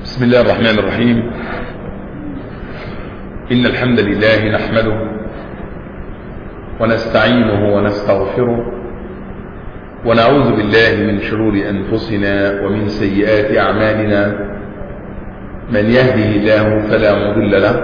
بسم الله الرحمن الرحيم إن الحمد لله نحمده ونستعينه ونستغفره ونعوذ بالله من شرور أنفسنا ومن سيئات أعمالنا من يهده الله فلا مضل له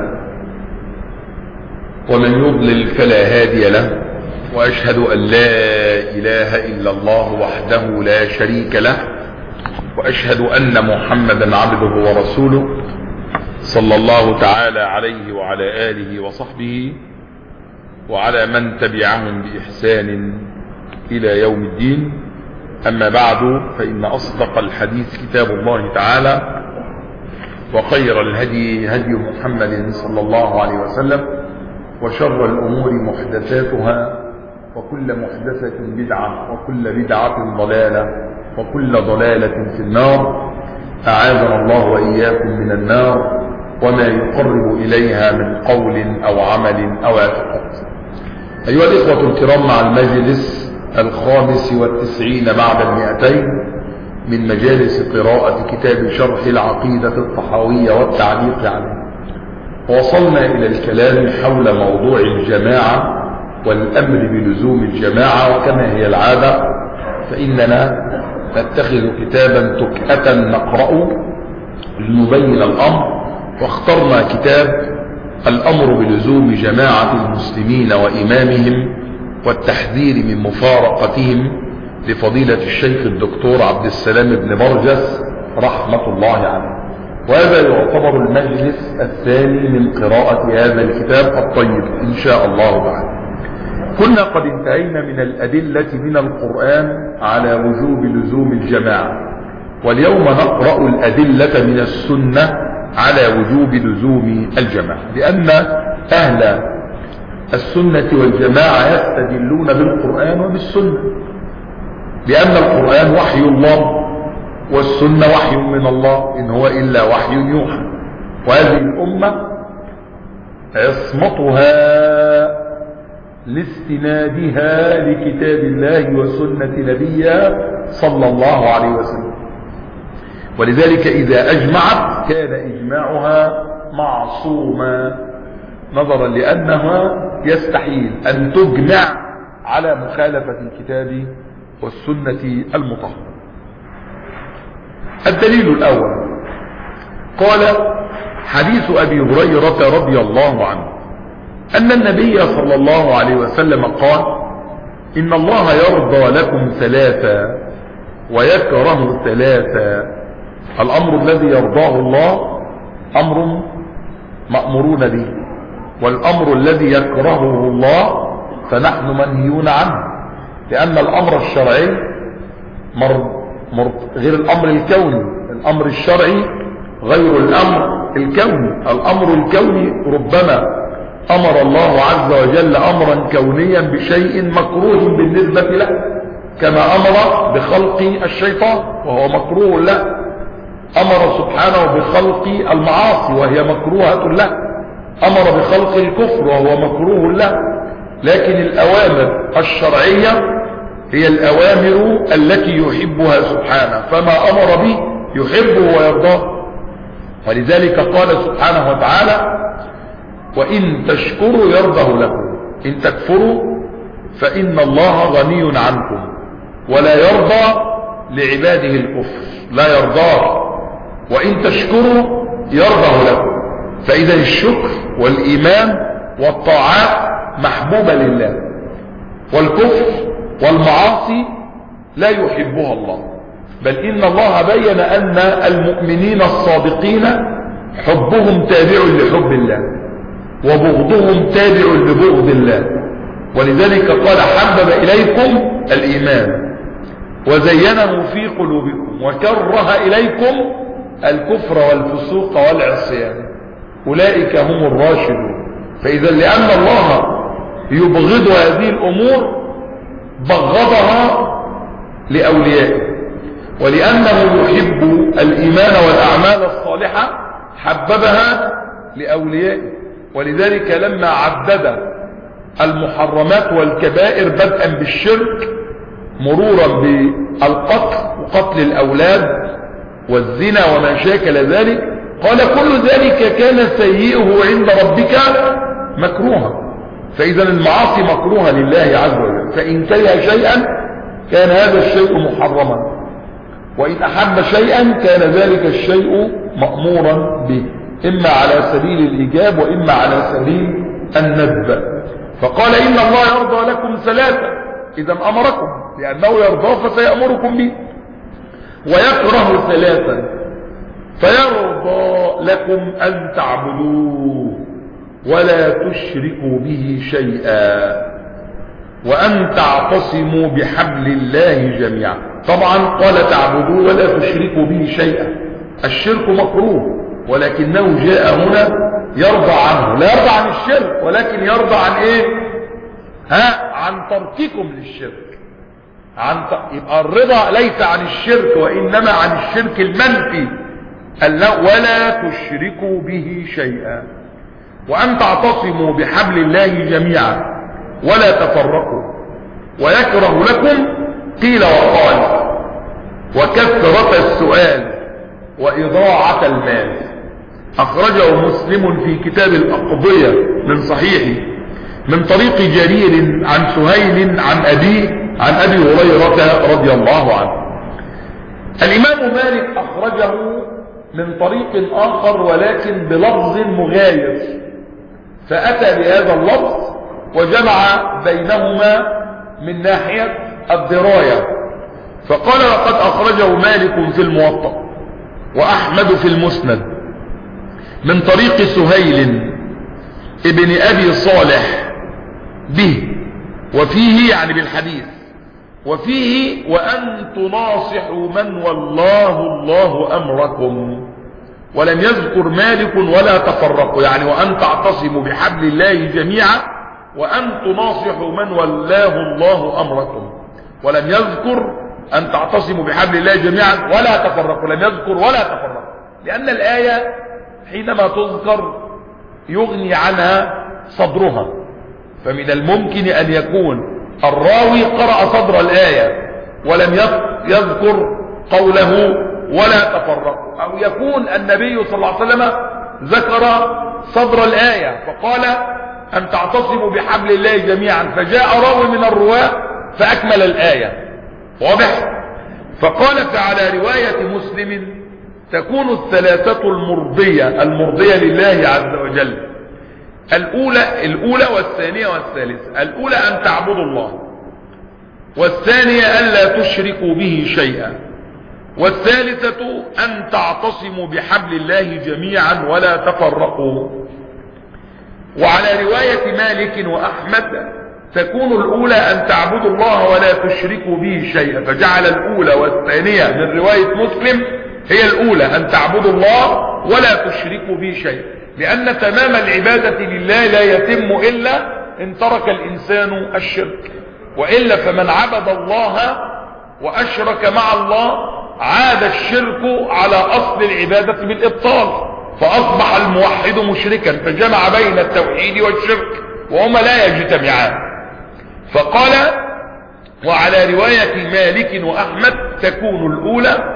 ومن يضلل فلا هادي له وأشهد أن لا إله إلا الله وحده لا شريك له وأشهد أن محمدا عبده ورسوله صلى الله تعالى عليه وعلى آله وصحبه وعلى من تبعهم بإحسان إلى يوم الدين أما بعد فإن أصدق الحديث كتاب الله تعالى وخير الهدي هدي محمد صلى الله عليه وسلم وشر الأمور محدثاتها وكل محدثة بدعة وكل بدعة ضلالة وكل ضلالة في النار أعاذنا الله وإياكم من النار وما يقرب إليها من قول أو عمل أو اعتقاد أيها الإخوة الكرام مع المجلس الخامس والتسعين بعد المئتين من مجالس قراءة كتاب شرح العقيدة الطحاوية والتعليق عليه وصلنا إلى الكلام حول موضوع الجماعة والأمر بلزوم الجماعة وكما هي العادة فإننا نتخذ كتابا تكأة نقرأه لنبين الأمر واخترنا كتاب الأمر بلزوم جماعة المسلمين وإمامهم والتحذير من مفارقتهم لفضيلة الشيخ الدكتور عبد السلام بن برجس رحمة الله عليه وهذا يعتبر المجلس الثاني من قراءة هذا الكتاب الطيب إن شاء الله تعالى كنا قد انتهينا من الأدلة من القرآن على وجوب لزوم الجماعة واليوم نقرأ الأدلة من السنة على وجوب لزوم الجماعة لأن أهل السنة والجماعة يستدلون بالقرآن وبالسنة لأن القرآن وحي الله والسنة وحي من الله إن هو إلا وحي يوحى وهذه الأمة عصمتها لاستنادها لكتاب الله وسنة نبيها صلى الله عليه وسلم ولذلك إذا أجمعت كان إجماعها معصوما نظرا لأنها يستحيل أن تجمع على مخالفة الكتاب والسنة المطهرة الدليل الأول قال حديث أبي هريرة رضي الله عنه أن النبي صلى الله عليه وسلم قال إن الله يرضى لكم ثلاثا ويكره ثلاثا الأمر الذي يرضاه الله أمر مأمورون به والأمر الذي يكرهه الله فنحن منهيون عنه لأن الأمر الشرعي مر مر غير الأمر الكوني الأمر الشرعي غير الأمر الكوني الأمر الكوني ربما أمر الله عز وجل أمرا كونيا بشيء مكروه بالنسبة له كما أمر بخلق الشيطان وهو مكروه له أمر سبحانه بخلق المعاصي وهي مكروهة له أمر بخلق الكفر وهو مكروه له لكن الأوامر الشرعية هي الأوامر التي يحبها سبحانه فما أمر به يحبه ويرضاه ولذلك قال سبحانه وتعالى وإن تشكروا يرضه لكم إن تكفروا فإن الله غني عنكم ولا يرضى لعباده الكفر لا يرضاه وإن تشكروا يرضه لكم فإذا الشكر والإيمان والطاعات محبوبة لله والكفر والمعاصي لا يحبها الله بل إن الله بين أن المؤمنين الصادقين حبهم تابع لحب الله وبغضهم تابع لبغض الله ولذلك قال حبب إليكم الإيمان وزينه في قلوبكم وكره إليكم الكفر والفسوق والعصيان أولئك هم الراشدون فإذا لأن الله يبغض هذه الأمور بغضها لأوليائه ولأنه يحب الإيمان والأعمال الصالحة حببها لأوليائه ولذلك لما عدد المحرمات والكبائر بدءا بالشرك مرورا بالقتل وقتل الأولاد والزنا وما شاكل ذلك قال كل ذلك كان سيئه عند ربك مكروها فإذا المعاصي مكروهة لله عز وجل فإن كره شيئا كان هذا الشيء محرما وإن أحب شيئا كان ذلك الشيء مأمورا به إما على سبيل الإيجاب وإما على سبيل الندب فقال إن الله يرضى لكم ثلاثة إذا أمركم لأنه يرضى فسيأمركم به ويكره ثلاثا فيرضى لكم أن تعبدوه ولا تشركوا به شيئا وأن تعتصموا بحبل الله جميعا طبعا قال تعبدوه ولا تشركوا به شيئا الشرك مكروه ولكنه جاء هنا يرضى عنه لا يرضى عن الشرك ولكن يرضى عن ايه ها عن ترككم للشرك عن ت... يبقى الرضا ليس عن الشرك وإنما عن الشرك المنفي ولا تشركوا به شيئا وأن تعتصموا بحبل الله جميعا ولا تفرقوا ويكره لكم قيل وقال وكثرة السؤال وإضاعة المال أخرجه مسلم في كتاب الأقضية من صحيحه من طريق جرير عن سهيل عن أبيه عن أبي هريرة رضي الله عنه الإمام مالك أخرجه من طريق آخر ولكن بلفظ مغاير فأتى بهذا اللفظ وجمع بينهما من ناحية الدراية فقال وقد أخرجه مالك في الموطأ وأحمد في المسند من طريق سهيل ابن أبي صالح به وفيه يعني بالحديث وفيه وأن تناصحوا من والله الله أمركم ولم يذكر مالك ولا تفرقوا يعني وأن تعتصموا بحبل الله جميعا وأن تناصحوا من والله الله أمركم ولم يذكر أن تعتصموا بحبل الله جميعا ولا تفرقوا لم يذكر ولا تفرقوا لأن الآية حينما تذكر يغني عنها صدرها فمن الممكن أن يكون الراوي قرأ صدر الآية ولم يذكر قوله ولا تفرقوا أو يكون النبي صلى الله عليه وسلم ذكر صدر الآية فقال أن تعتصموا بحبل الله جميعا فجاء راوي من الرواة فأكمل الآية واضح فقال فعلى رواية مسلم تكون الثلاثة المرضية المرضية لله عز وجل الأولى, الأولى والثانية والثالثة الأولى أن تعبدوا الله والثانية ألا تشركوا به شيئا والثالثة أن تعتصموا بحبل الله جميعا ولا تفرقوا وعلى رواية مالك وأحمد تكون الأولى أن تعبدوا الله ولا تشركوا به شيئا فجعل الأولى والثانية من رواية مسلم هي الأولى أن تعبدوا الله ولا تشركوا به شيئا لأن تمام العبادة لله لا يتم إلا إن ترك الإنسان الشرك وإلا فمن عبد الله وأشرك مع الله عاد الشرك على أصل العبادة بالإبطال فأصبح الموحد مشركا فجمع بين التوحيد والشرك وهما لا يجتمعان فقال وعلى رواية مالك وأحمد تكون الأولى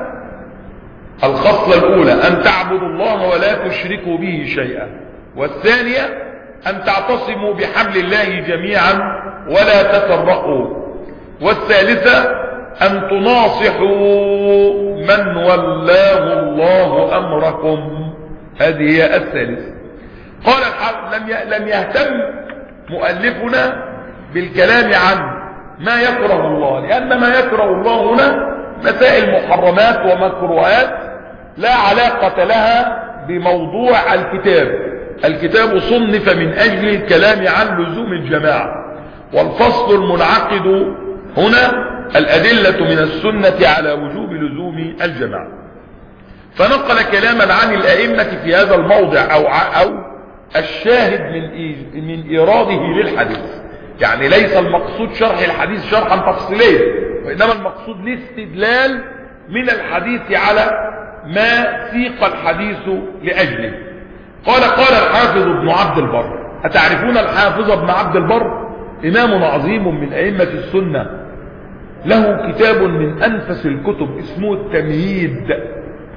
الخصلة الأولى أن تعبدوا الله ولا تشركوا به شيئا والثانية أن تعتصموا بحبل الله جميعا ولا تفرقوا والثالثة أن تناصحوا من ولاه الله أمركم هذه هي الثالثة قال لم لم يهتم مؤلفنا بالكلام عن ما يكره الله لأن ما يكره الله هنا مسائل محرمات ومكروهات لا علاقة لها بموضوع الكتاب الكتاب صنف من أجل الكلام عن لزوم الجماعة والفصل المنعقد هنا الأدلة من السنة على وجوب لزوم الجماعة فنقل كلاما عن الأئمة في هذا الموضع أو, أو الشاهد من, من إيراده للحديث يعني ليس المقصود شرح الحديث شرحا تفصيليا وإنما المقصود الاستدلال من الحديث على ما سيق الحديث لأجله قال قال الحافظ ابن عبد البر أتعرفون الحافظ ابن عبد البر إمام عظيم من أئمة السنة له كتاب من أنفس الكتب اسمه التمهيد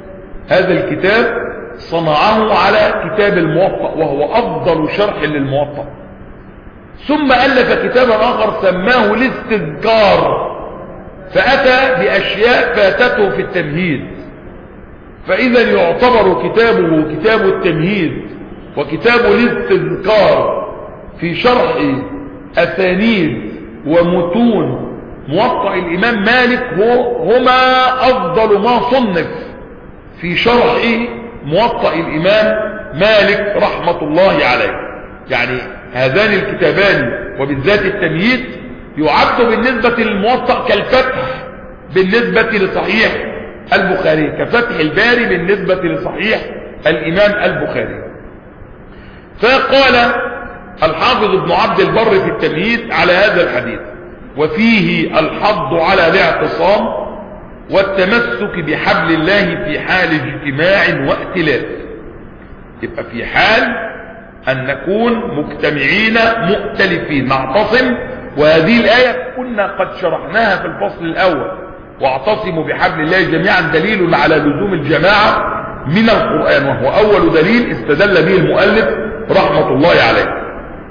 هذا الكتاب صنعه على كتاب الموطأ وهو أفضل شرح للموطأ ثم ألف كتابا آخر سماه الاستذكار فأتى بأشياء فاتته في التمهيد فإذا يعتبر كتابه كتاب التمهيد وكتاب الاستذكار في شرح أسانيد ومتون موطأ الإمام مالك هو هما أفضل ما صنف في شرح موطأ الإمام مالك رحمة الله عليه يعني هذان الكتابان وبالذات التمييز يعد بالنسبة للموطأ كالفتح بالنسبة لصحيح البخاري كفتح الباري بالنسبة لصحيح الإمام البخاري فقال الحافظ ابن عبد البر في التمييز على هذا الحديث وفيه الحض على الاعتصام والتمسك بحبل الله في حال اجتماع وائتلاف يبقى في حال ان نكون مجتمعين مؤتلفين نعتصم وهذه الآية كنا قد شرحناها في الفصل الأول واعتصموا بحبل الله جميعا دليل على لزوم الجماعة من القرآن وهو أول دليل استدل به المؤلف رحمة الله عليه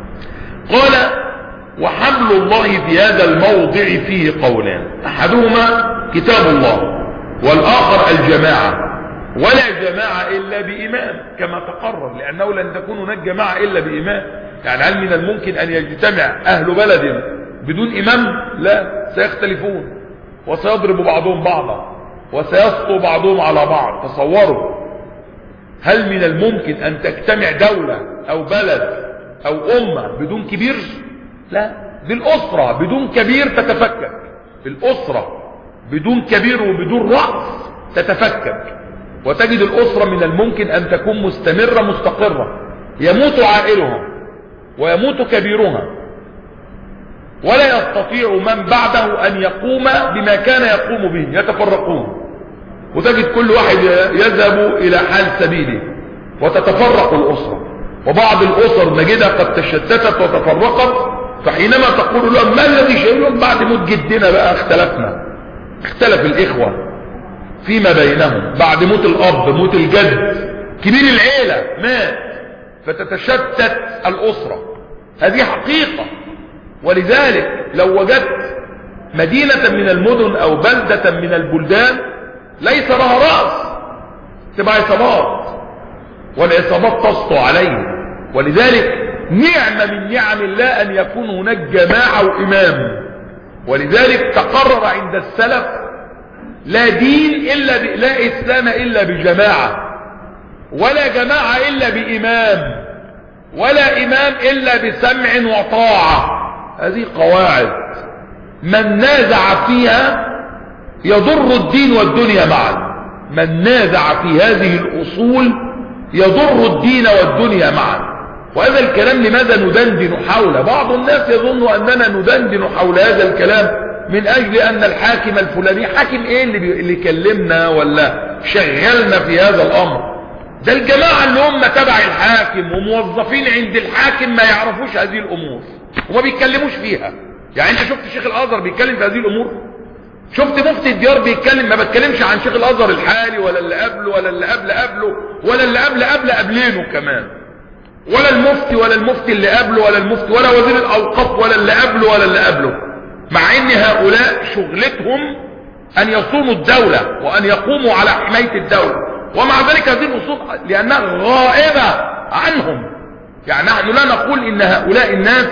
قال وحبل الله في هذا الموضع فيه قولان أحدهما كتاب الله والآخر الجماعة ولا جماعة إلا بإمام كما تقرر لأنه لن تكون هناك جماعة إلا بإمام يعني هل من الممكن أن يجتمع أهل بلد بدون إمام لا سيختلفون وسيضرب بعضهم بعضا وسيسطو بعضهم على بعض تصوروا هل من الممكن أن تجتمع دولة أو بلد أو أمة بدون كبير لا دي الأسرة بدون كبير تتفكك الأسرة بدون كبير وبدون رأس تتفكك وتجد الأسرة من الممكن أن تكون مستمرة مستقرة يموت عائلها ويموت كبيرها ولا يستطيع من بعده أن يقوم بما كان يقوم به يتفرقون وتجد كل واحد يذهب إلى حال سبيله وتتفرق الأسرة وبعض الأسر نجدها قد تشتتت وتفرقت فحينما تقول لهم ما الذي شيئهم بعد موت جدنا بقى اختلفنا اختلف الإخوة فيما بينهم بعد موت الأب موت الجد كبير العيلة مات فتتشتت الأسرة هذه حقيقة ولذلك لو وجدت مدينة من المدن أو بلدة من البلدان ليس لها رأس تبقى عصابات والعصابات تسطو عليه ولذلك نعمة من نعم الله أن يكون هناك جماعة وإمام ولذلك تقرر عند السلف لا دين إلا ب... لا إسلام إلا بجماعة ولا جماعة إلا بإمام ولا إمام إلا بسمع وطاعة هذه قواعد من نازع فيها يضر الدين والدنيا معا من نازع في هذه الأصول يضر الدين والدنيا معا وهذا الكلام لماذا ندندن حوله بعض الناس يظن أننا ندندن حول هذا الكلام من أجل أن الحاكم الفلاني حاكم إيه اللي, بي... اللي كلمنا ولا شغلنا في هذا الأمر ده الجماعة اللي هم تبع الحاكم وموظفين عند الحاكم ما يعرفوش هذه الأمور وما بيتكلموش فيها يعني انت شفت شيخ الازهر بيتكلم في هذه الامور شفت مفتي الديار بيتكلم ما بتكلمش عن شيخ الازهر الحالي ولا اللي قبله ولا اللي قبل قبله ولا اللي قبل قبل قبلينه كمان ولا المفتي ولا المفتي اللي قبله ولا المفتي ولا وزير الاوقاف ولا اللي قبله ولا اللي قبله مع ان هؤلاء شغلتهم ان يصوموا الدولة وان يقوموا على حماية الدولة ومع ذلك هذه الاصول لانها غائبة عنهم يعني نحن لا نقول ان هؤلاء الناس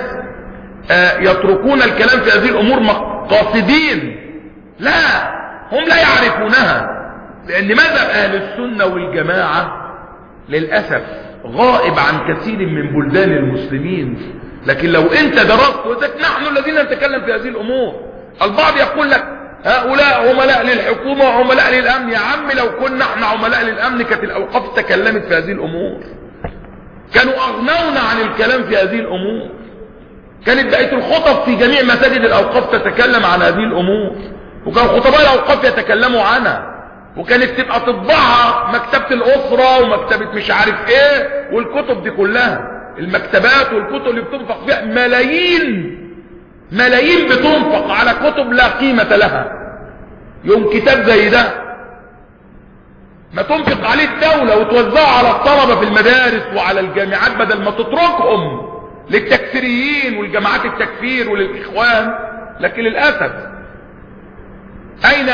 آه يتركون الكلام في هذه الامور قاصدين لا هم لا يعرفونها لان مذهب اهل السنة والجماعة للأسف غائب عن كثير من بلدان المسلمين لكن لو انت درست وذلك نحن الذين نتكلم في هذه الامور البعض يقول لك هؤلاء عملاء للحكومة وعملاء للامن يا عم لو كنا احنا عملاء للامن كانت الاوقاف تكلمت في هذه الامور كانوا اغنونا عن الكلام في هذه الامور كانت بقية الخطب في جميع مساجد الاوقاف تتكلم عن هذه الامور وكان خطباء الاوقاف يتكلموا عنها وكانت تبقى تطبعها مكتبة الاسرة ومكتبة مش عارف ايه والكتب دي كلها المكتبات والكتب اللي بتنفق فيها ملايين ملايين بتنفق على كتب لا قيمة لها يوم كتاب زي ده ما تنفق عليه الدولة وتوزعه على الطلبة في المدارس وعلى الجامعات بدل ما تتركهم للتكفيريين والجماعات التكفير وللإخوان لكن للأسف أين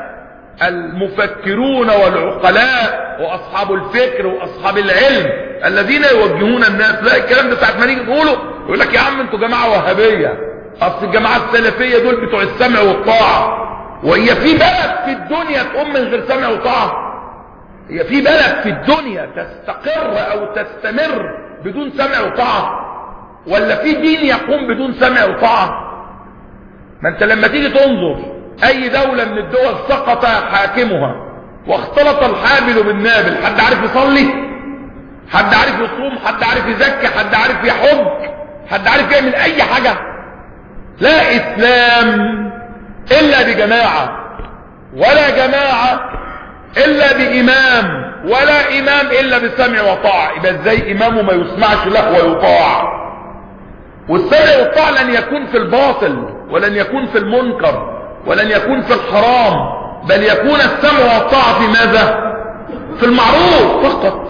المفكرون والعقلاء وأصحاب الفكر وأصحاب العلم الذين يوجهون الناس لا الكلام ده ساعة ما نيجي نقوله يقول لك يا عم انتوا جماعة وهابية أصل الجماعة السلفية دول بتوع السمع والطاعة وهي في بلد في الدنيا تقوم من غير سمع وطاعة هي في بلد في الدنيا تستقر او تستمر بدون سمع وطاعة ولا في دين يقوم بدون سمع وطاعة ما انت لما تيجي تنظر اي دولة من الدول سقط حاكمها واختلط الحابل بالنابل حد عارف يصلي حد عارف يصوم حد عارف يزكي حد عارف يحج حد عارف يعمل اي حاجة لا اسلام الا بجماعة ولا جماعة الا بامام ولا امام الا بسمع وطاعة يبقى ازاي امامه ما يسمعش له ويطاع والسمع والطاعة لن يكون في الباطل ولن يكون في المنكر ولن يكون في الحرام بل يكون السمع والطاعة في ماذا في المعروف فقط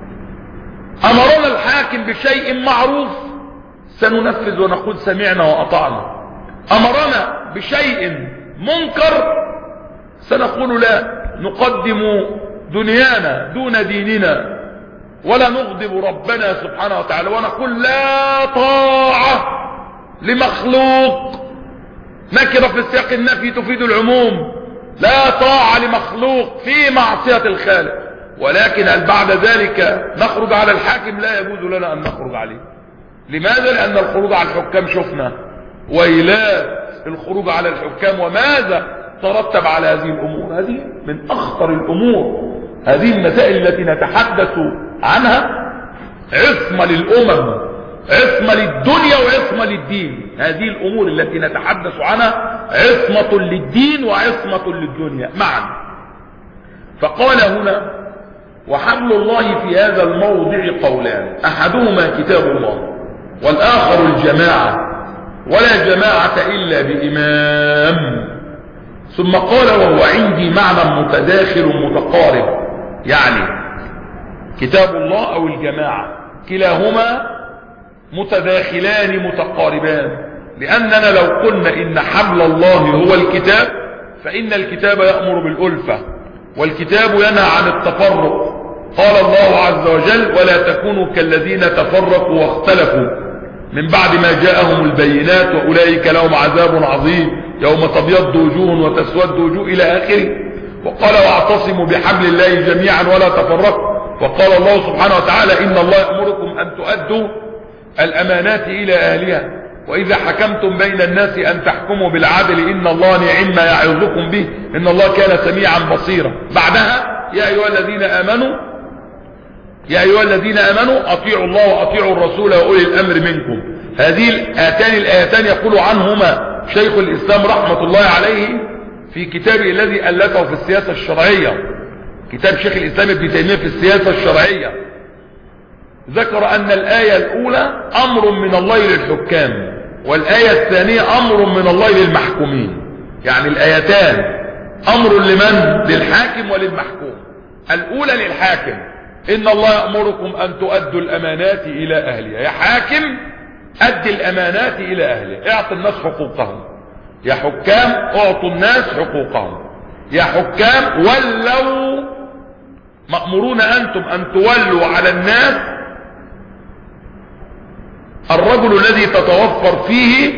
امرنا الحاكم بشيء معروف سننفذ ونقول سمعنا واطعنا امرنا بشيء منكر سنقول لا نقدم دنيانا دون ديننا ولا نغضب ربنا سبحانه وتعالى ونقول لا طاعة لمخلوق نكرة في السياق النفي تفيد العموم لا طاعة لمخلوق في معصية الخالق ولكن هل بعد ذلك نخرج على الحاكم لا يجوز لنا ان نخرج عليه لماذا لان الخروج على الحكام شفنا ويلات الخروج على الحكام وماذا ترتب على هذه الامور هذه من اخطر الامور هذه المسائل التي نتحدث عنها عصمة للامم عصمة للدنيا وعصمة للدين هذه الامور التي نتحدث عنها عصمة للدين وعصمة للدنيا معا فقال هنا وحبل الله في هذا الموضع قولان احدهما كتاب الله والاخر الجماعة ولا جماعة الا بامام ثم قال وهو عندي معنى متداخل متقارب يعني كتاب الله او الجماعة كلاهما متداخلان متقاربان لاننا لو قلنا ان حبل الله هو الكتاب فان الكتاب يأمر بالالفة والكتاب ينهى عن التفرق قال الله عز وجل ولا تكونوا كالذين تفرقوا واختلفوا من بعد ما جاءهم البينات واولئك لهم عذاب عظيم يوم تبيض وجوه وتسود وجوه الى اخره وقال واعتصموا بحبل الله جميعا ولا تفرقوا وقال الله سبحانه وتعالى ان الله يأمركم ان تؤدوا الامانات الى اهلها واذا حكمتم بين الناس ان تحكموا بالعدل ان الله نعم ما يعظكم به ان الله كان سميعا بصيرا بعدها يا ايها الذين امنوا يا ايها الذين امنوا اطيعوا الله واطيعوا الرسول واولي الامر منكم هذه الاتان الايتان يقول عنهما شيخ الاسلام رحمة الله عليه في كتابه الذي الفه في السياسة الشرعية كتاب شيخ الاسلام ابن تيمية في السياسة الشرعية ذكر ان الاية الاولى امر من الله للحكام والاية الثانية امر من الله للمحكومين يعني الايتان امر لمن للحاكم وللمحكوم الاولى للحاكم ان الله يأمركم ان تؤدوا الامانات الى اهلها يا حاكم ادي الامانات الى اهلها اعطي الناس حقوقهم يا حكام اعطوا الناس حقوقهم يا حكام ولوا مأمورون انتم ان تولوا على الناس الرجل الذي تتوفر فيه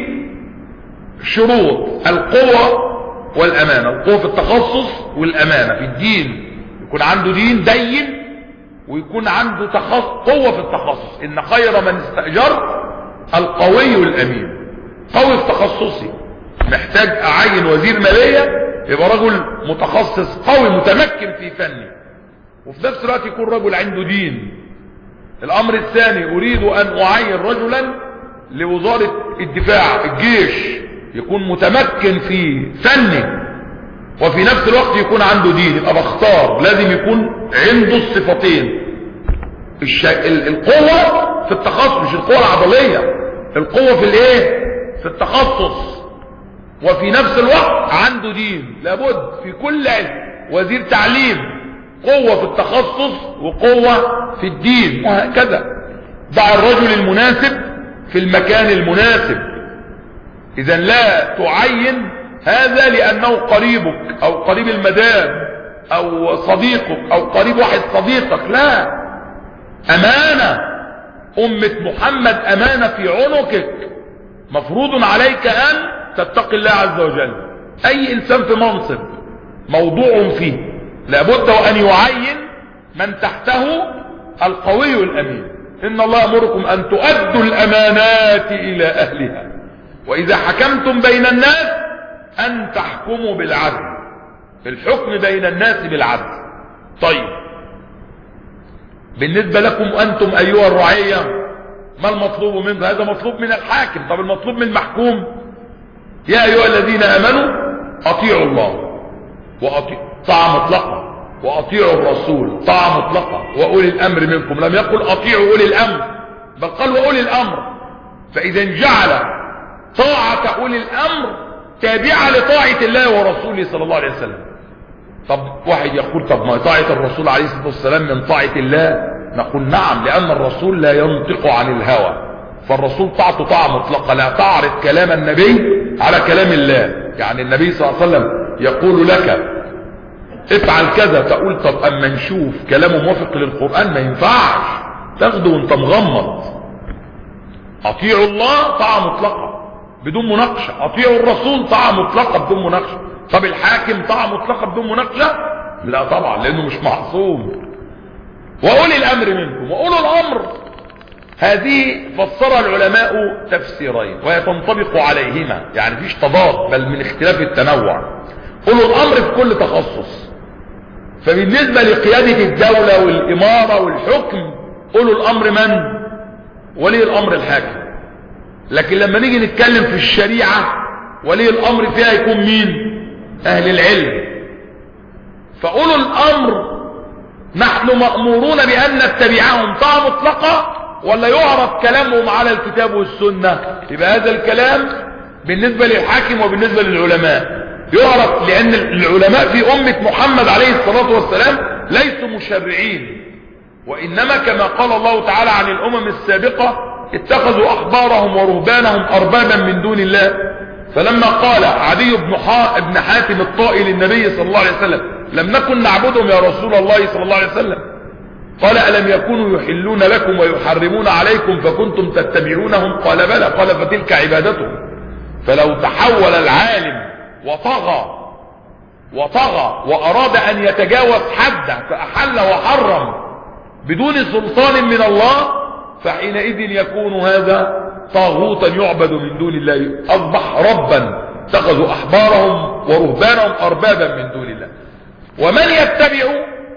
شروط القوة والامانة القوة في التخصص والامانة في الدين يكون عنده دين دين ويكون عنده تخصص قوة في التخصص ان خير من استأجر القوي الامين قوي في تخصصي محتاج اعين وزير مالية يبقى رجل متخصص قوي متمكن في فني وفي نفس الوقت يكون رجل عنده دين الامر الثاني اريد ان اعين رجلا لوزارة الدفاع الجيش يكون متمكن في فني وفي نفس الوقت يكون عنده دين يبقى بختار لازم يكون عنده الصفتين الش... القوة في التخصص مش القوة العضلية القوة في الايه في التخصص وفي نفس الوقت عنده دين لابد في كل علم وزير تعليم قوة في التخصص وقوة في الدين وهكذا ضع الرجل المناسب في المكان المناسب اذا لا تعين هذا لانه قريبك او قريب المدام او صديقك او قريب واحد صديقك لا امانة امة محمد امانة في عنقك مفروض عليك ان تتقي الله عز وجل اي انسان في منصب موضوع فيه لابد وان يعين من تحته القوي الامين ان الله امركم ان تؤدوا الامانات الى اهلها واذا حكمتم بين الناس ان تحكموا بالعدل الحكم بين الناس بالعدل طيب بالنسبة لكم انتم ايها الرعية ما المطلوب منكم هذا مطلوب من الحاكم طب المطلوب من المحكوم يا ايها الذين امنوا اطيعوا الله واطيعوا طاعة مطلقة واطيعوا الرسول طاعة مطلقة واولي الامر منكم لم يقل اطيعوا اولي الامر بل قال واولي الامر فاذا جعل طاعة اولي الامر تابعة لطاعة الله ورسوله صلى الله عليه وسلم طب واحد يقول طب ما طاعة الرسول عليه الصلاة والسلام من طاعة الله نقول نعم لان الرسول لا ينطق عن الهوى فالرسول طاعته طاعة مطلقة لا تعرض كلام النبي على كلام الله يعني النبي صلى الله عليه وسلم يقول لك افعل كذا تقول طب اما نشوف كلامه موافق للقرآن ما ينفعش تاخده وانت مغمض اطيعوا الله طاعة مطلقة بدون مناقشة اطيعوا الرسول طاعة مطلقة بدون مناقشة طب الحاكم طاعة مطلقة بدون مناقشة لا طبعا لانه مش معصوم واولي الامر منكم واولو الامر هذه فسرها العلماء تفسيرين وهي تنطبق عليهما يعني فيش تضاد بل من اختلاف التنوع اولو الامر في كل تخصص فبالنسبة لقيادة الدولة والامارة والحكم اولو الامر من ولي الامر الحاكم لكن لما نيجي نتكلم في الشريعة ولي الامر فيها يكون مين اهل العلم فاولو الامر نحن مأمورون بان نتبعهم طاعة مطلقة ولا يعرض كلامهم على الكتاب والسنة يبقى هذا الكلام بالنسبة للحاكم وبالنسبة للعلماء يعرض لان العلماء في امة محمد عليه الصلاة والسلام ليسوا مشرعين وانما كما قال الله تعالى عن الامم السابقة اتخذوا احبارهم ورهبانهم اربابا من دون الله فلما قال عدي بن ابن حاتم الطائي للنبي صلى الله عليه وسلم لم نكن نعبدهم يا رسول الله صلى الله عليه وسلم قال ألم يكونوا يحلون لكم ويحرمون عليكم فكنتم تتبعونهم قال بلى قال فتلك عبادتهم فلو تحول العالم وطغى وطغى وأراد أن يتجاوز حده فأحل وحرم بدون سلطان من الله فحينئذ يكون هذا طاغوتا يعبد من دون الله أصبح ربا اتخذوا أحبارهم ورهبانهم أربابا من دون الله ومن يتبع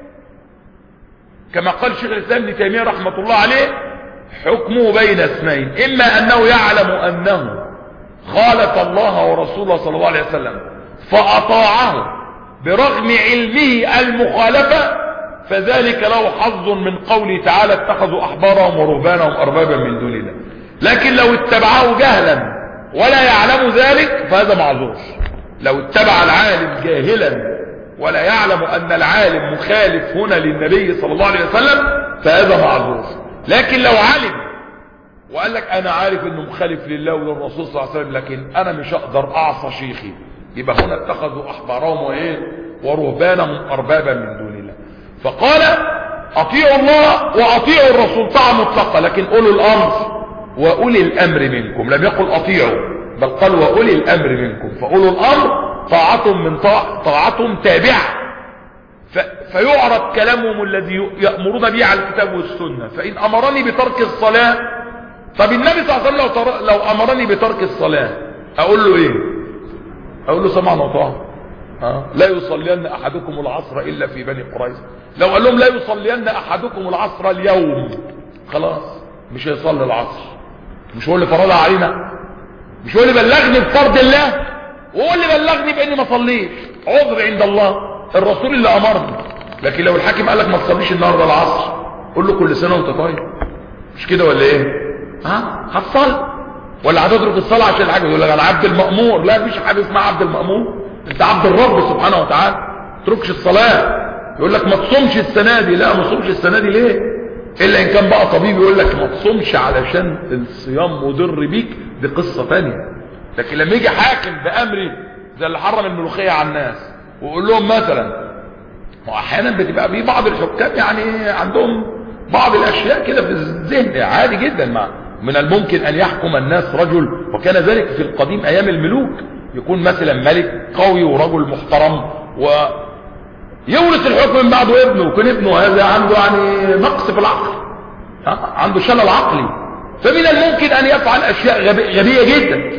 كما قال شيخ الإسلام ابن تيمية رحمة الله عليه حكمه بين اسمين إما أنه يعلم أنه خالف الله ورسوله صلى الله عليه وسلم فأطاعه برغم علمه المخالفة فذلك له حظ من قوله تعالى اتخذوا أحبارهم ورهبانهم أربابا من دون الله لكن لو اتبعه جهلا ولا يعلم ذلك فهذا معذور لو اتبع العالم جاهلا ولا يعلم ان العالم مخالف هنا للنبي صلى الله عليه وسلم فهذا معذور لكن لو علم وقال لك انا عارف انه مخالف لله وللرسول صلى الله عليه وسلم لكن انا مش هقدر اعصى شيخي يبقى هنا اتخذوا احبارهم وايه ورهبانهم اربابا من دون الله فقال اطيعوا الله واطيعوا الرسول طاعه مطلقه لكن اولوا الامر واولي الامر منكم لم يقل اطيعوا بل قال واولي الامر منكم فاولو الامر طاعتهم من طاع طاعتهم تابعة ف... فيعرض كلامهم الذي يأمرون به على الكتاب والسنة فإن أمرني بترك الصلاة طب النبي صلى الله عليه وسلم لو, تر... لو أمرني بترك الصلاة أقول له إيه أقول له سمعنا وطاعنا أه؟ لا يصلين أحدكم العصر إلا في بني قريظة لو قال لهم لا يصلين أحدكم العصر اليوم خلاص مش هيصلي العصر مش هو اللي فرضها علينا مش هو اللي بلغني بفرض الله وهو اللي بلغني باني ما صليش عذر عند الله الرسول اللي امرني لكن لو الحاكم قال لك ما تصليش النهارده العصر قول له كل سنه وانت طيب مش كده ولا ايه ها هتصلي ولا هتترك الصلاه عشان الحاجه يقول لك انا عبد المامور لا مفيش حاجه اسمها عبد المامور انت عبد الرب سبحانه وتعالى ما تتركش الصلاه يقول لك ما تصومش السنة دي لا ما تصومش السنة دي ليه الا ان كان بقى طبيب يقول لك ما تصومش علشان الصيام مضر بيك دي قصة تانية لكن لما يجي حاكم بامري زي اللي حرم الملوخية على الناس ويقول لهم مثلا واحيانا بتبقى في بعض الحكام يعني عندهم بعض الاشياء كده في الذهن عادي جدا مع من الممكن ان يحكم الناس رجل وكان ذلك في القديم ايام الملوك يكون مثلا ملك قوي ورجل محترم و يورث الحكم من بعده ابنه ويكون ابنه هذا عنده يعني نقص في العقل عنده شلل عقلي فمن الممكن ان يفعل اشياء غبية جدا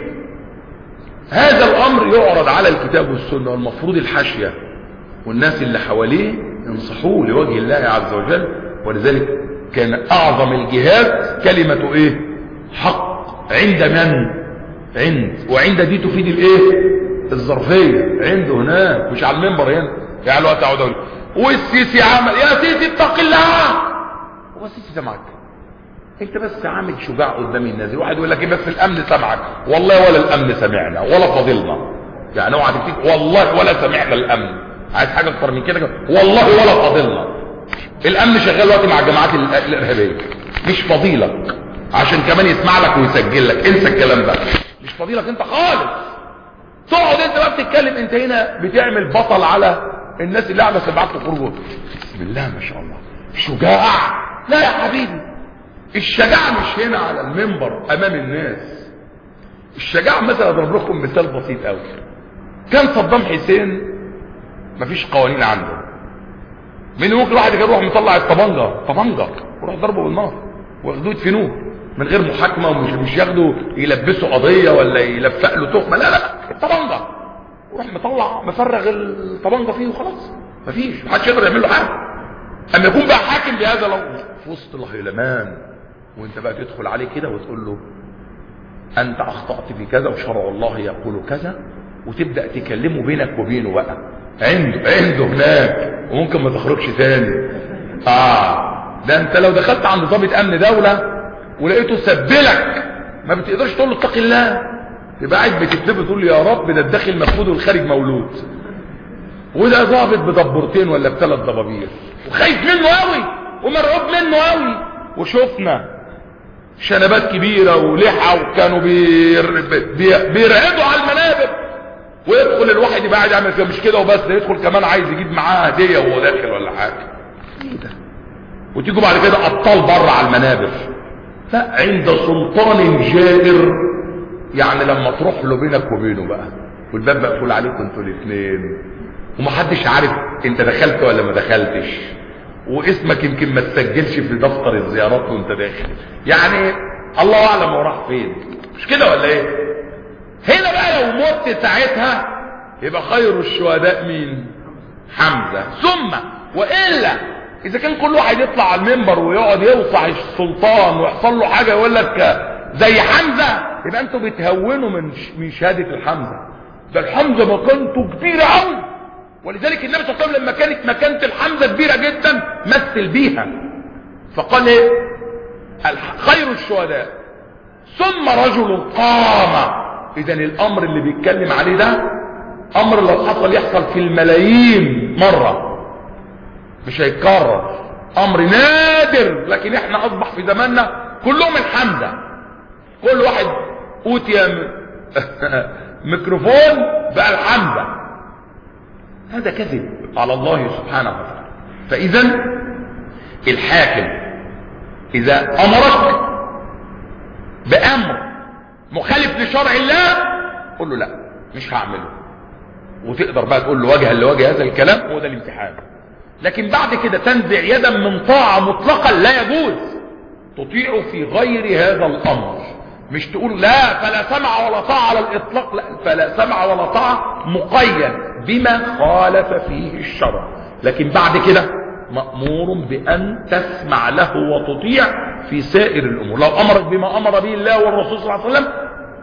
هذا الامر يعرض على الكتاب والسنة والمفروض الحاشية والناس اللي حواليه ينصحوه لوجه الله عز وجل ولذلك كان اعظم الجهاد كلمة ايه حق عند من عند وعند دي تفيد الايه الظرفية عنده هناك مش على المنبر هنا يعني الوقت اقعد اقول والسيسي عمل يا سيسي اتق الله هو السيسي سمعك انت بس عامل شجاع قدام الناس واحد يقول لك ايه بس الامن سمعك والله ولا الامن سمعنا ولا فضلنا يعني اوعى تفتكر والله ولا سمعنا الامن عايز حاجه اكتر من كده والله ولا فاضلنا الامن شغال دلوقتي مع الجماعات الارهابيه مش فضيلك عشان كمان يسمع لك ويسجل لك انسى الكلام ده مش فضيلك انت خالص تقعد انت بقى بتتكلم انت هنا بتعمل بطل على الناس اللي قاعده سبعات خروجه بسم الله ما شاء الله شجاع لا يا حبيبي الشجاعه مش هنا على المنبر امام الناس الشجاعه مثلا اضرب لكم مثال بسيط قوي كان صدام حسين مفيش قوانين عنده من ممكن واحد كان يروح مطلع الطبنجه طبنجه ويروح ضربه بالنار وياخدوه يدفنوه من غير محاكمه ومش مش ياخدوا يلبسوا قضيه ولا يلفق له تهمه لا لا الطبنجه وراح مطلع مفرغ الطبنجه فيه وخلاص مفيش محدش يقدر يعمل له حاجه اما يكون بقى حاكم بهذا لو في وسط الهيلمان وانت بقى تدخل عليه كده وتقول له انت اخطات في كذا وشرع الله يقول كذا وتبدا تكلمه بينك وبينه بقى عنده عنده هناك وممكن ما تخرجش تاني اه ده انت لو دخلت عند ضابط امن دولة ولقيته سبلك ما بتقدرش تقول له اتق الله تبقى قاعد بتكتب تقول له يا رب ده الداخل مفقود والخارج مولود وده ضابط بدبرتين ولا بثلاث ضبابير وخايف منه قوي ومرعوب منه قوي وشفنا شنبات كبيرة ولحى وكانوا بير... بي... بيرعدوا على المنابر ويدخل الواحد يبقى قاعد يعمل كده مش كده وبس ده يدخل كمان عايز يجيب معاه هديه وهو داخل ولا حاجه ايه ده وتيجوا بعد كده ابطال بره على المنابر لا عند سلطان جائر يعني لما تروح له بينك وبينه بقى والباب مقفول عليكم انتوا الاثنين ومحدش عارف انت دخلت ولا ما دخلتش واسمك يمكن ما تسجلش في دفتر الزيارات وانت داخل يعني الله اعلم هو راح فين مش كده ولا ايه هنا بقى لو مت ساعتها يبقى خير الشهداء مين حمزة ثم وإلا إذا كان كل واحد يطلع على المنبر ويقعد يوصح السلطان ويحصل له حاجة يقول لك زي حمزة يبقى انتوا بتهونوا من من شهادة الحمزة ده الحمزة مكانته كبيرة قوي ولذلك النبي صلى الله عليه وسلم لما كانت مكانة الحمزة كبيرة جدا مثل بيها فقال ايه خير الشهداء ثم رجل قام اذا الامر اللي بيتكلم عليه ده امر لو حصل يحصل في الملايين مرة مش هيتكرر امر نادر لكن احنا اصبح في زماننا كلهم الحمزة كل واحد اوتي ميكروفون بقى الحمزة هذا كذب على الله سبحانه وتعالى فاذا الحاكم اذا امرك بامر مخالف لشرع الله قول له لا مش هعمله وتقدر بقى تقول له وجها لوجه هذا الكلام هو ده الامتحان لكن بعد كده تنزع يدا من طاعة مطلقا لا يجوز تطيع في غير هذا الامر مش تقول لا فلا سمع ولا طاعة على الاطلاق لا فلا سمع ولا طاعة مقيد بما خالف فيه الشرع لكن بعد كده مأمور بأن تسمع له وتطيع في سائر الأمور لو أمرك بما أمر به الله والرسول صلى الله عليه وسلم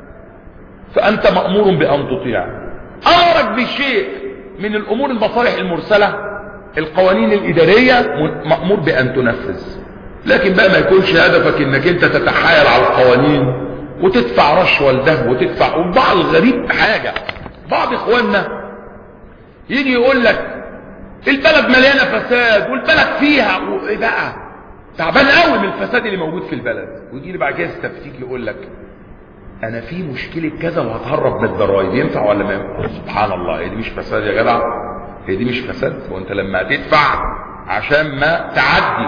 فأنت مأمور بأن تطيع أمرك بشيء من الأمور المصالح المرسلة القوانين الإدارية مأمور بأن تنفذ لكن بقى ما يكونش هدفك انك انت تتحايل على القوانين وتدفع رشوة لده وتدفع وبعض الغريب حاجة بعض اخواننا يجي يقول لك البلد مليانة فساد والبلد فيها وايه بقى تعبان قوي من الفساد اللي موجود في البلد ويجي لي بعد كده يستفتيك يقول لك انا في مشكلة كذا وهتهرب من الضرايب ينفع ولا ما ينفع سبحان الله هي دي مش فساد يا جدع هي دي مش فساد وانت لما هتدفع عشان ما تعدي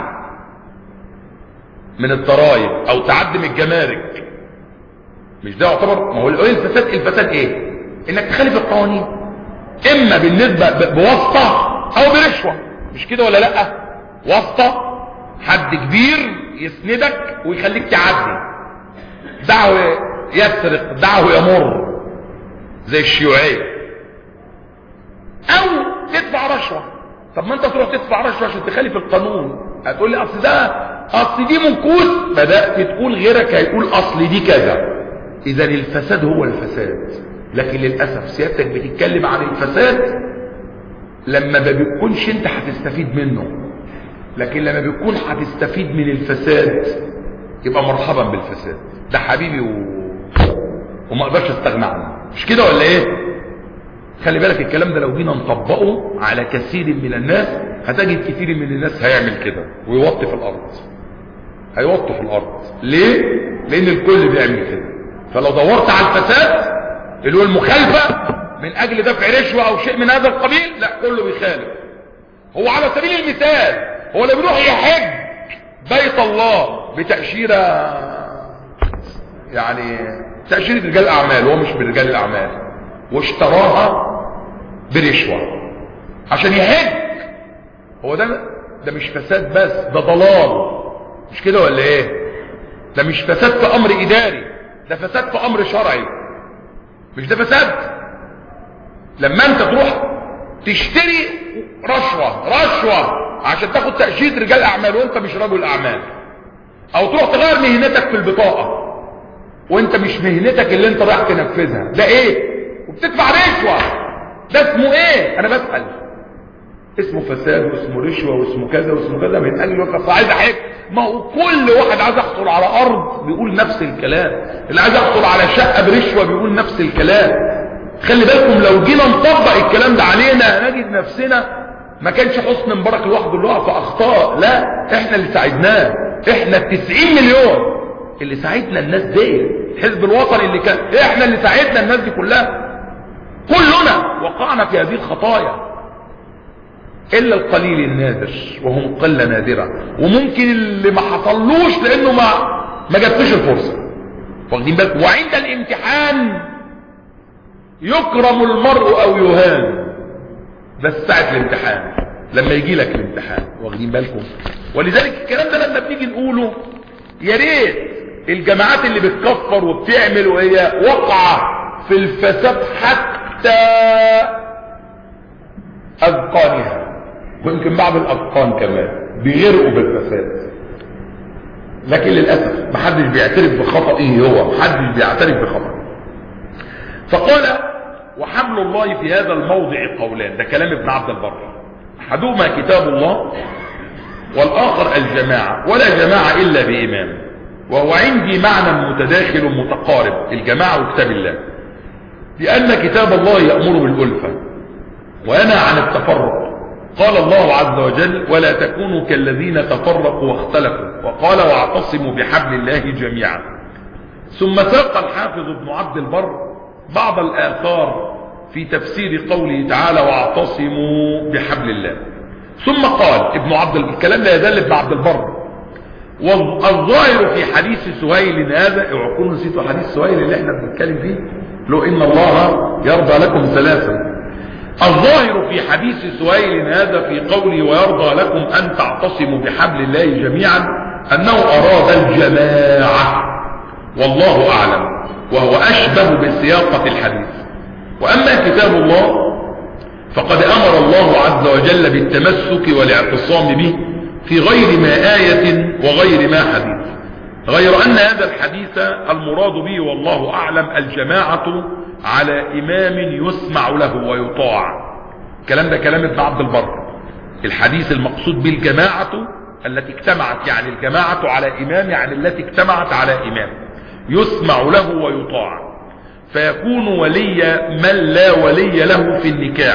من الضرايب او تعدي من الجمارك مش ده يعتبر ما هو ايه الفساد الفساد ايه انك تخالف القوانين اما بالنسبة ب- بواسطة او برشوة مش كده ولا لا واسطة حد كبير يسندك ويخليك تعدي دعوة يسرق دعوة يمر زي الشيوعية او تدفع رشوة طب ما انت تروح تدفع رشوة عشان تخالف القانون هتقول لي اصل ده اصل دي منكوس بدأت تقول غيرك هيقول اصل دي كذا اذا الفساد هو الفساد لكن للأسف سيادتك بتتكلم عن الفساد لما ما بيكونش انت هتستفيد منه لكن لما بيكون هتستفيد من الفساد يبقى مرحبا بالفساد ده حبيبي و... وما اقدرش استغنى عنه مش كده ولا ايه خلي بالك الكلام ده لو جينا نطبقه على كثير من الناس هتجد كثير من الناس هيعمل كده ويوطي في الارض هيوطي في الارض ليه لان الكل بيعمل كده فلو دورت على الفساد اللي هو المخالفة من اجل دفع رشوة او شيء من هذا القبيل لا كله بيخالف هو على سبيل المثال هو اللي بيروح يحج بيت الله بتأشيرة يعني تأشيرة رجال الاعمال هو مش برجال الاعمال واشتراها برشوة عشان يحج هو ده ده مش فساد بس ده ضلال مش كده ولا ايه ده مش فساد في امر اداري ده فساد في امر شرعي مش ده فساد لما انت تروح تشتري رشوة رشوة عشان تاخد تأشيرة رجال اعمال وانت مش رجل اعمال او تروح تغير مهنتك في البطاقة وانت مش مهنتك اللي انت رايح تنفذها ده ايه وبتدفع رشوة ده اسمه ايه انا بسأل اسمه فساد واسمه رشوة واسمه كذا واسمه كذا من اجل يقول عايز احب ما هو كل واحد عايز يحصل على ارض بيقول نفس الكلام اللي عايز يحصل على شقة برشوة بيقول نفس الكلام خلي بالكم لو جينا نطبق الكلام ده علينا نجد نفسنا ما كانش حسن مبارك لوحده اللي وقع في اخطاء لا احنا اللي ساعدناه احنا التسعين مليون اللي ساعدنا الناس دي الحزب الوطني اللي كان احنا اللي ساعدنا الناس دي كلها كلنا وقعنا في هذه الخطايا الا القليل النادر وهم قلة نادرة وممكن اللي ما حصلوش لانه ما ما جاتلوش الفرصة واخدين بالك وعند الامتحان يكرم المرء او يهان بس ساعة الامتحان لما يجي لك الامتحان واخدين بالكم ولذلك الكلام ده لما بنيجي نقوله يا ريت الجماعات اللي بتكفر وبتعمل وهي واقعة في الفساد حتى اذقانها ويمكن بعض الاتقان كمان بيغرقوا بالفساد لكن للاسف محدش بيعترف بخطئه هو محدش بيعترف بخطئه فقال وحمل الله في هذا الموضع قولان ده كلام ابن عبد البر احدهما كتاب الله والاخر الجماعه ولا جماعه الا بامام وهو عندي معنى متداخل متقارب الجماعه وكتاب الله لان كتاب الله يامر بالالفه وينهى عن التفرق قال الله عز وجل ولا تكونوا كالذين تفرقوا واختلفوا وقال واعتصموا بحبل الله جميعا ثم ساق الحافظ ابن عبد البر بعض الآثار في تفسير قوله تعالى واعتصموا بحبل الله ثم قال ابن عبد البر الكلام لا يزال ابن عبد البر والظاهر في حديث سهيل هذا اوعوا كونوا نسيتوا حديث سهيل اللي احنا بنتكلم فيه لو ان الله يرضى لكم ثلاثا الظاهر في حديث سهيل هذا في قوله ويرضى لكم أن تعتصموا بحبل الله جميعا أنه أراد الجماعة والله أعلم وهو أشبه بسياقة الحديث وأما كتاب الله فقد أمر الله عز وجل بالتمسك والاعتصام به في غير ما آية وغير ما حديث غير أن هذا الحديث المراد به والله أعلم الجماعة على إمام يسمع له ويطاع الكلام ده كلام ابن عبد البر الحديث المقصود بالجماعة التي اجتمعت يعني الجماعة على إمام يعني التي اجتمعت على إمام يسمع له ويطاع فيكون ولي من لا ولي له في النكاح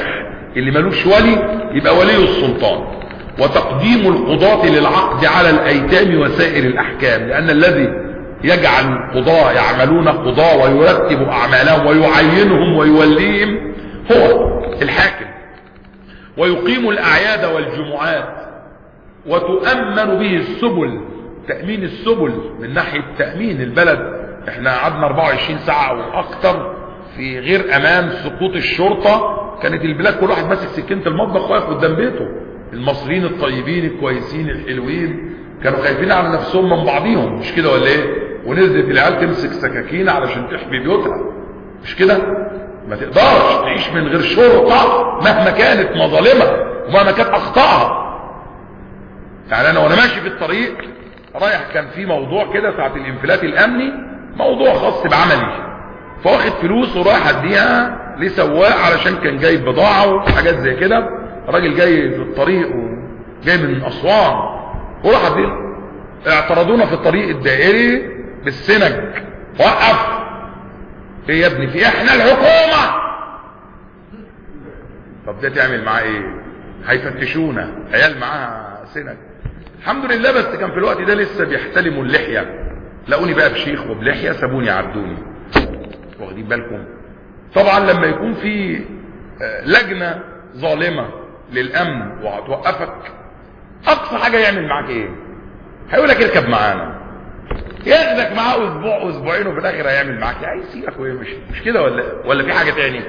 اللي ملوش ولي يبقى ولي السلطان وتقديم القضاة للعقد على الايتام وسائر الاحكام لان الذي يجعل القضاة يعملون قضاة ويرتب اعمالهم ويعينهم ويوليهم هو الحاكم ويقيم الاعياد والجمعات وتؤمن به السبل تأمين السبل من ناحية تأمين البلد احنا قعدنا 24 ساعة واكتر في غير امان سقوط الشرطة كانت البلاد كل واحد ماسك سكينة المطبخ واقف قدام بيته المصريين الطيبين الكويسين الحلوين كانوا خايفين على نفسهم من بعضيهم مش كده ولا ايه ونزلت العيال تمسك سكاكين علشان تحمي بيوتها مش كده ما تقدرش تعيش من غير شرطة مهما كانت مظالمها ومهما كانت اخطائها يعني انا وانا ماشي في الطريق رايح كان في موضوع كده ساعة الانفلات الامني موضوع خاص بعملي فواخد فلوس ورايح اديها لسواق علشان كان جايب بضاعة وحاجات زي كده راجل جاي في الطريق وجاي من اسوان وراح اديله اعترضونا في الطريق الدائري بالسنج وقف ايه يا ابني في احنا الحكومة طب ده تعمل معاه ايه هيفتشونا عيال معاها سنج الحمد لله بس كان في الوقت ده لسه بيحتلموا اللحية لقوني بقى بشيخ وبلحية سابوني عدوني واخدين بالكم طبعا لما يكون في لجنة ظالمة للامن وهتوقفك اقصى حاجة يعمل معاك ايه هيقولك اركب معانا ياخدك معاه اسبوع اسبوعين وفي الاخر هيعمل معاك يعني يسيبك ويمشي مش كده ولا ولا في حاجة تاني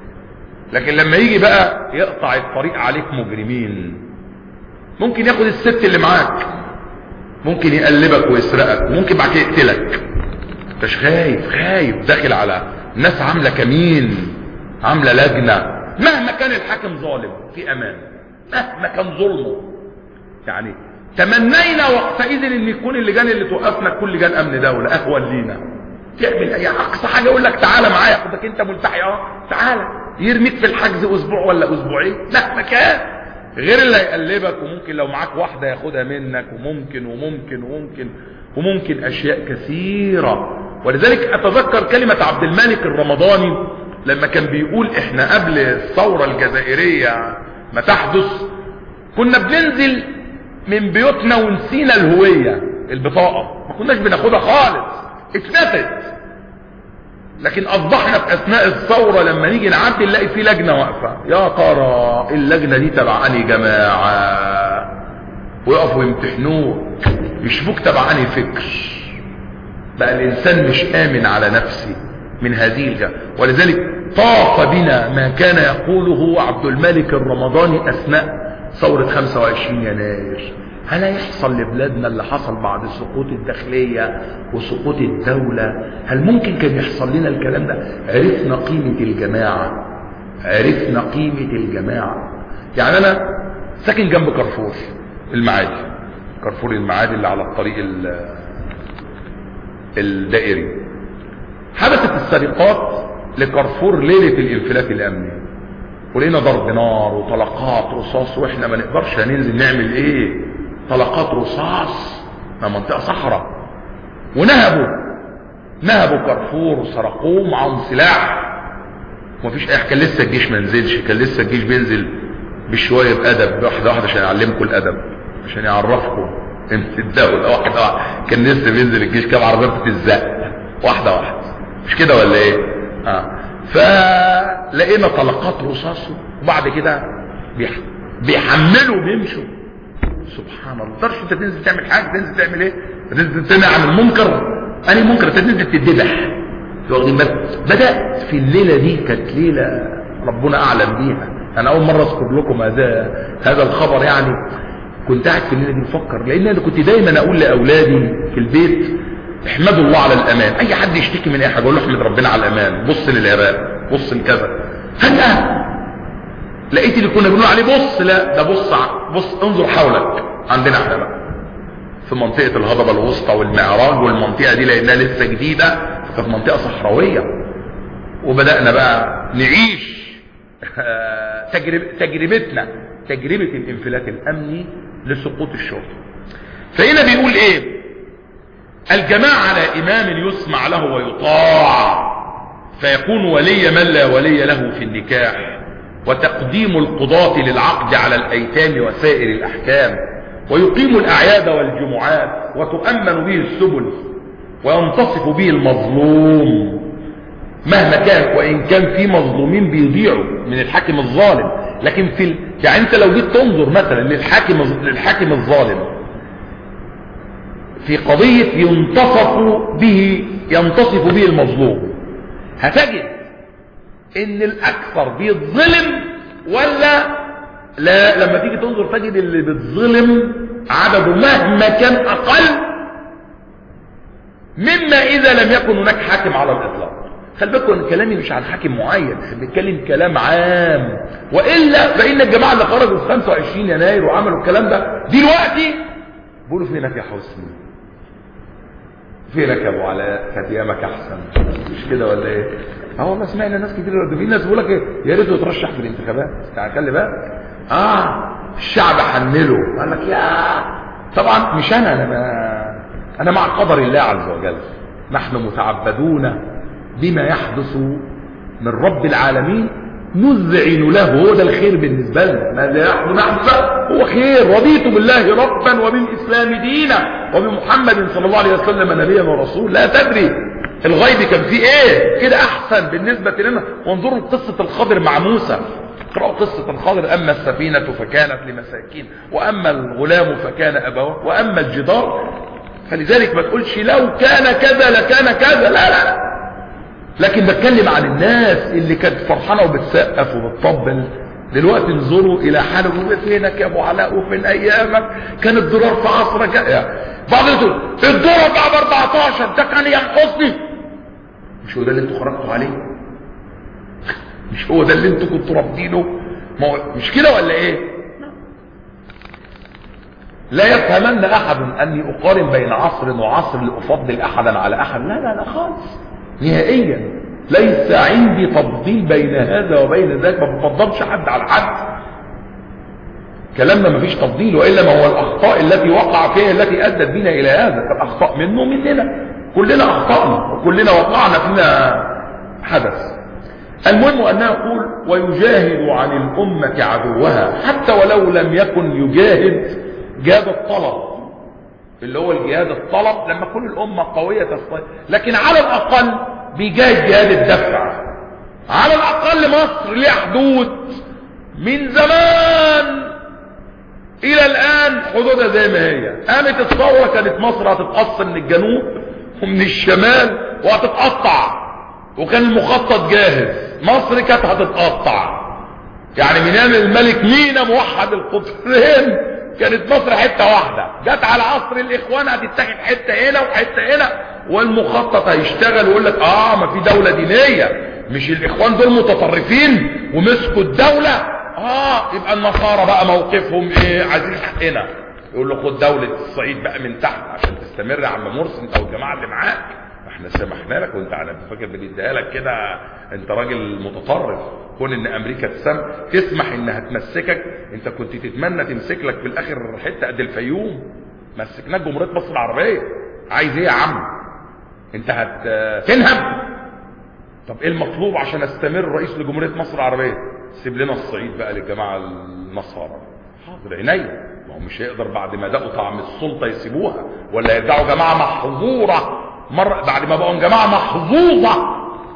لكن لما يجي بقى يقطع الطريق عليك مجرمين ممكن ياخد الست اللي معاك ممكن يقلبك ويسرقك وممكن بعد كده يقتلك انتش خايف خايف داخل على ناس عامله كمين عامله لجنه مهما كان الحاكم ظالم في امان مهما كان ظلمه يعني تمنينا وقتئذ ان يكون اللجان اللي توقفنا كل لجان امن دوله اهون لينا تعمل اي اقصى حاجه يقول لك تعالى معايا ياخدك انت ملتحي اه تعالى يرميك في الحجز اسبوع ولا اسبوعين مهما كان غير اللي هيقلبك وممكن لو معاك واحده ياخدها منك وممكن وممكن وممكن وممكن اشياء كثيره ولذلك اتذكر كلمه عبد الملك الرمضاني لما كان بيقول احنا قبل الثوره الجزائريه ما تحدث كنا بننزل من بيوتنا ونسينا الهويه البطاقه ما كناش بناخدها خالص اتفتت لكن اصبحنا في اثناء الثورة لما نيجي نعدي نلاقي في لجنة واقفة يا ترى اللجنة دي تبع اني جماعة ويقفوا يمتحنوك يشوفوك تبع اني فكر بقى الانسان مش امن على نفسه من هذه الجهة ولذلك طاف بنا ما كان يقوله عبد الملك الرمضاني اثناء ثورة 25 يناير هل يحصل لبلادنا اللي حصل بعد سقوط الداخلية وسقوط الدولة هل ممكن كان يحصل لنا الكلام ده عرفنا قيمة الجماعة عرفنا قيمة الجماعة يعني انا ساكن جنب كارفور المعادي كارفور المعادي اللي على الطريق الدائري حدثت السرقات لكارفور ليلة الانفلات الامني ولقينا ضرب نار وطلقات رصاص واحنا ما نقدرش هننزل نعمل ايه طلقات رصاص ما منطقة صحراء ونهبوا نهبوا كارفور وسرقوه معاهم سلاح ومفيش اي كان لسه الجيش ما نزلش كان لسه الجيش بينزل بشوية بأدب واحدة واحدة عشان يعلمكم الأدب عشان يعرفكم قيمة الدولة واحدة واحدة كان لسه بينزل الجيش كام عربية بتتزق واحدة واحدة مش كده ولا ايه؟ اه فلقينا طلقات رصاص وبعد كده بيح... بيحملوا بيمشوا سبحان الله تقدرش انت تنزل تعمل حاجه تنزل تعمل ايه تنزل تنزل عن المنكر انهي منكر تنزل تتذبح واخدين بالك بدات في الليله دي كانت ليله ربنا اعلم بيها انا اول مره اذكر لكم هذا هذا الخبر يعني كنت قاعد في الليله دي بفكر لان انا كنت دايما اقول لاولادي في البيت احمدوا الله على الامان اي حد يشتكي من اي حاجه اقول له احمد ربنا على الامان بص للعراق بص لكذا فجاه لقيت اللي كنا بنقول عليه بص لا ده بص بص انظر حولك عندنا احنا بقى في منطقة الهضبة الوسطى والمعراج والمنطقة دي لانها لسه جديدة فكانت منطقة صحراوية وبدأنا بقى نعيش تجرب تجربتنا تجربة الانفلات الامني لسقوط الشرطة فهنا بيقول ايه الجماعة على امام يسمع له ويطاع فيكون ولي من لا ولي له في النكاح وتقديم القضاة للعقد على الأيتام وسائر الأحكام ويقيم الأعياد والجمعات وتؤمن به السبل وينتصف به المظلوم مهما كان وإن كان في مظلومين بيضيعوا من الحاكم الظالم لكن في ال... يعني انت لو جيت تنظر مثلا للحاكم للحاكم الظالم في قضية ينتصف به ينتصف به المظلوم هتجد ان الاكثر بيتظلم ولا لا لما تيجي تنظر تجد اللي بيتظلم عدده مهما كان اقل مما اذا لم يكن هناك حاكم على الاطلاق خلي بالكم ان كلامي مش عن حاكم معين بنتكلم كلام عام والا فان الجماعه اللي خرجوا في 25 يناير وعملوا الكلام ده دلوقتي بيقولوا فينك يا حسني فينك يا ابو علاء كانت ايامك احسن مش كده ولا ايه اه والله سمعنا ناس كتير ده في ناس بيقول لك ايه يا ريته يترشح في الانتخابات يعني خلي بالك اه الشعب حنله قال لك يا طبعا مش انا انا ما انا مع قدر الله عز وجل نحن متعبدون بما يحدث من رب العالمين نذعن له هو ده الخير بالنسبة لنا ماذا يحدث نحن هو خير رضيت بالله ربا وبالإسلام دينا وبمحمد صلى الله عليه وسلم نبيا ورسول لا تدري الغيب كان فيه ايه كده احسن بالنسبة لنا وانظروا قصة الخضر مع موسى اقرأوا قصة الخضر اما السفينة فكانت لمساكين واما الغلام فكان ابوه واما الجدار فلذلك ما تقولش لو كان كذا لكان كذا لا لا لكن بتكلم عن الناس اللي كانت فرحانة وبتسقف وبتطبل دلوقتي انظروا الى حاله فينك يا ابو علاء وفين ايامك كان الدولار في عصرك يعني بعض يقول الدولار بقى ب 14 ده كان يا حسني مش هو ده اللي انتوا خرجتوا عليه مش هو ده اللي انتوا كنتوا رافضينه مش كده ولا ايه لا يفهمن احد اني اقارن بين عصر وعصر لافضل احدا على احد لا لا لا خالص نهائيا ليس عندي تفضيل بين هذا وبين ذاك ما بفضلش حد على حد كلامنا ما فيش تفضيل والا ما هو الاخطاء التي وقع فيها التي ادت بنا الى هذا كانت اخطاء منه ومننا كلنا اخطانا وكلنا وقعنا فينا حدث المهم انه يقول ويجاهد عن الامه عدوها حتى ولو لم يكن يجاهد جهاد الطلب اللي هو الجهاد الطلب لما تكون الامه قويه تستطيع لكن على الاقل بيجاهد جهاد الدفع على الاقل مصر ليها حدود من زمان الى الان حدودها زي ما هي قامت الثوره كانت مصر هتتقص من الجنوب ومن الشمال وهتتقطع وكان المخطط جاهز مصر كانت هتتقطع يعني من ايام الملك مينا موحد القطرين كانت مصر حتة واحدة جت على عصر الاخوان هتتاخد حتة هنا وحتة هنا والمخطط هيشتغل ويقول لك اه ما في دولة دينية مش الاخوان دول متطرفين ومسكوا الدولة اه يبقى النصارى بقى موقفهم ايه عايزين حقنا يقول له خد دولة الصعيد بقى من تحت عشان تستمر يا عم مرسي انت والجماعة اللي معاك احنا سمحنا لك وانت على انت فاكر بنديها لك كده انت راجل متطرف كون ان امريكا تسم تسمح انها تمسكك انت كنت تتمنى تمسك لك في الاخر حته قد الفيوم مسكناك جمهوريه مصر العربيه عايز ايه يا عم انت هتنهب طب ايه المطلوب عشان استمر رئيس لجمهوريه مصر العربيه سيب لنا الصعيد بقى للجماعه النصارى حاضر عينيا ما هو مش هيقدر بعد ما دقوا طعم السلطه يسيبوها ولا يرجعوا جماعه محظوره مرة بعد ما بقوا جماعة محظوظة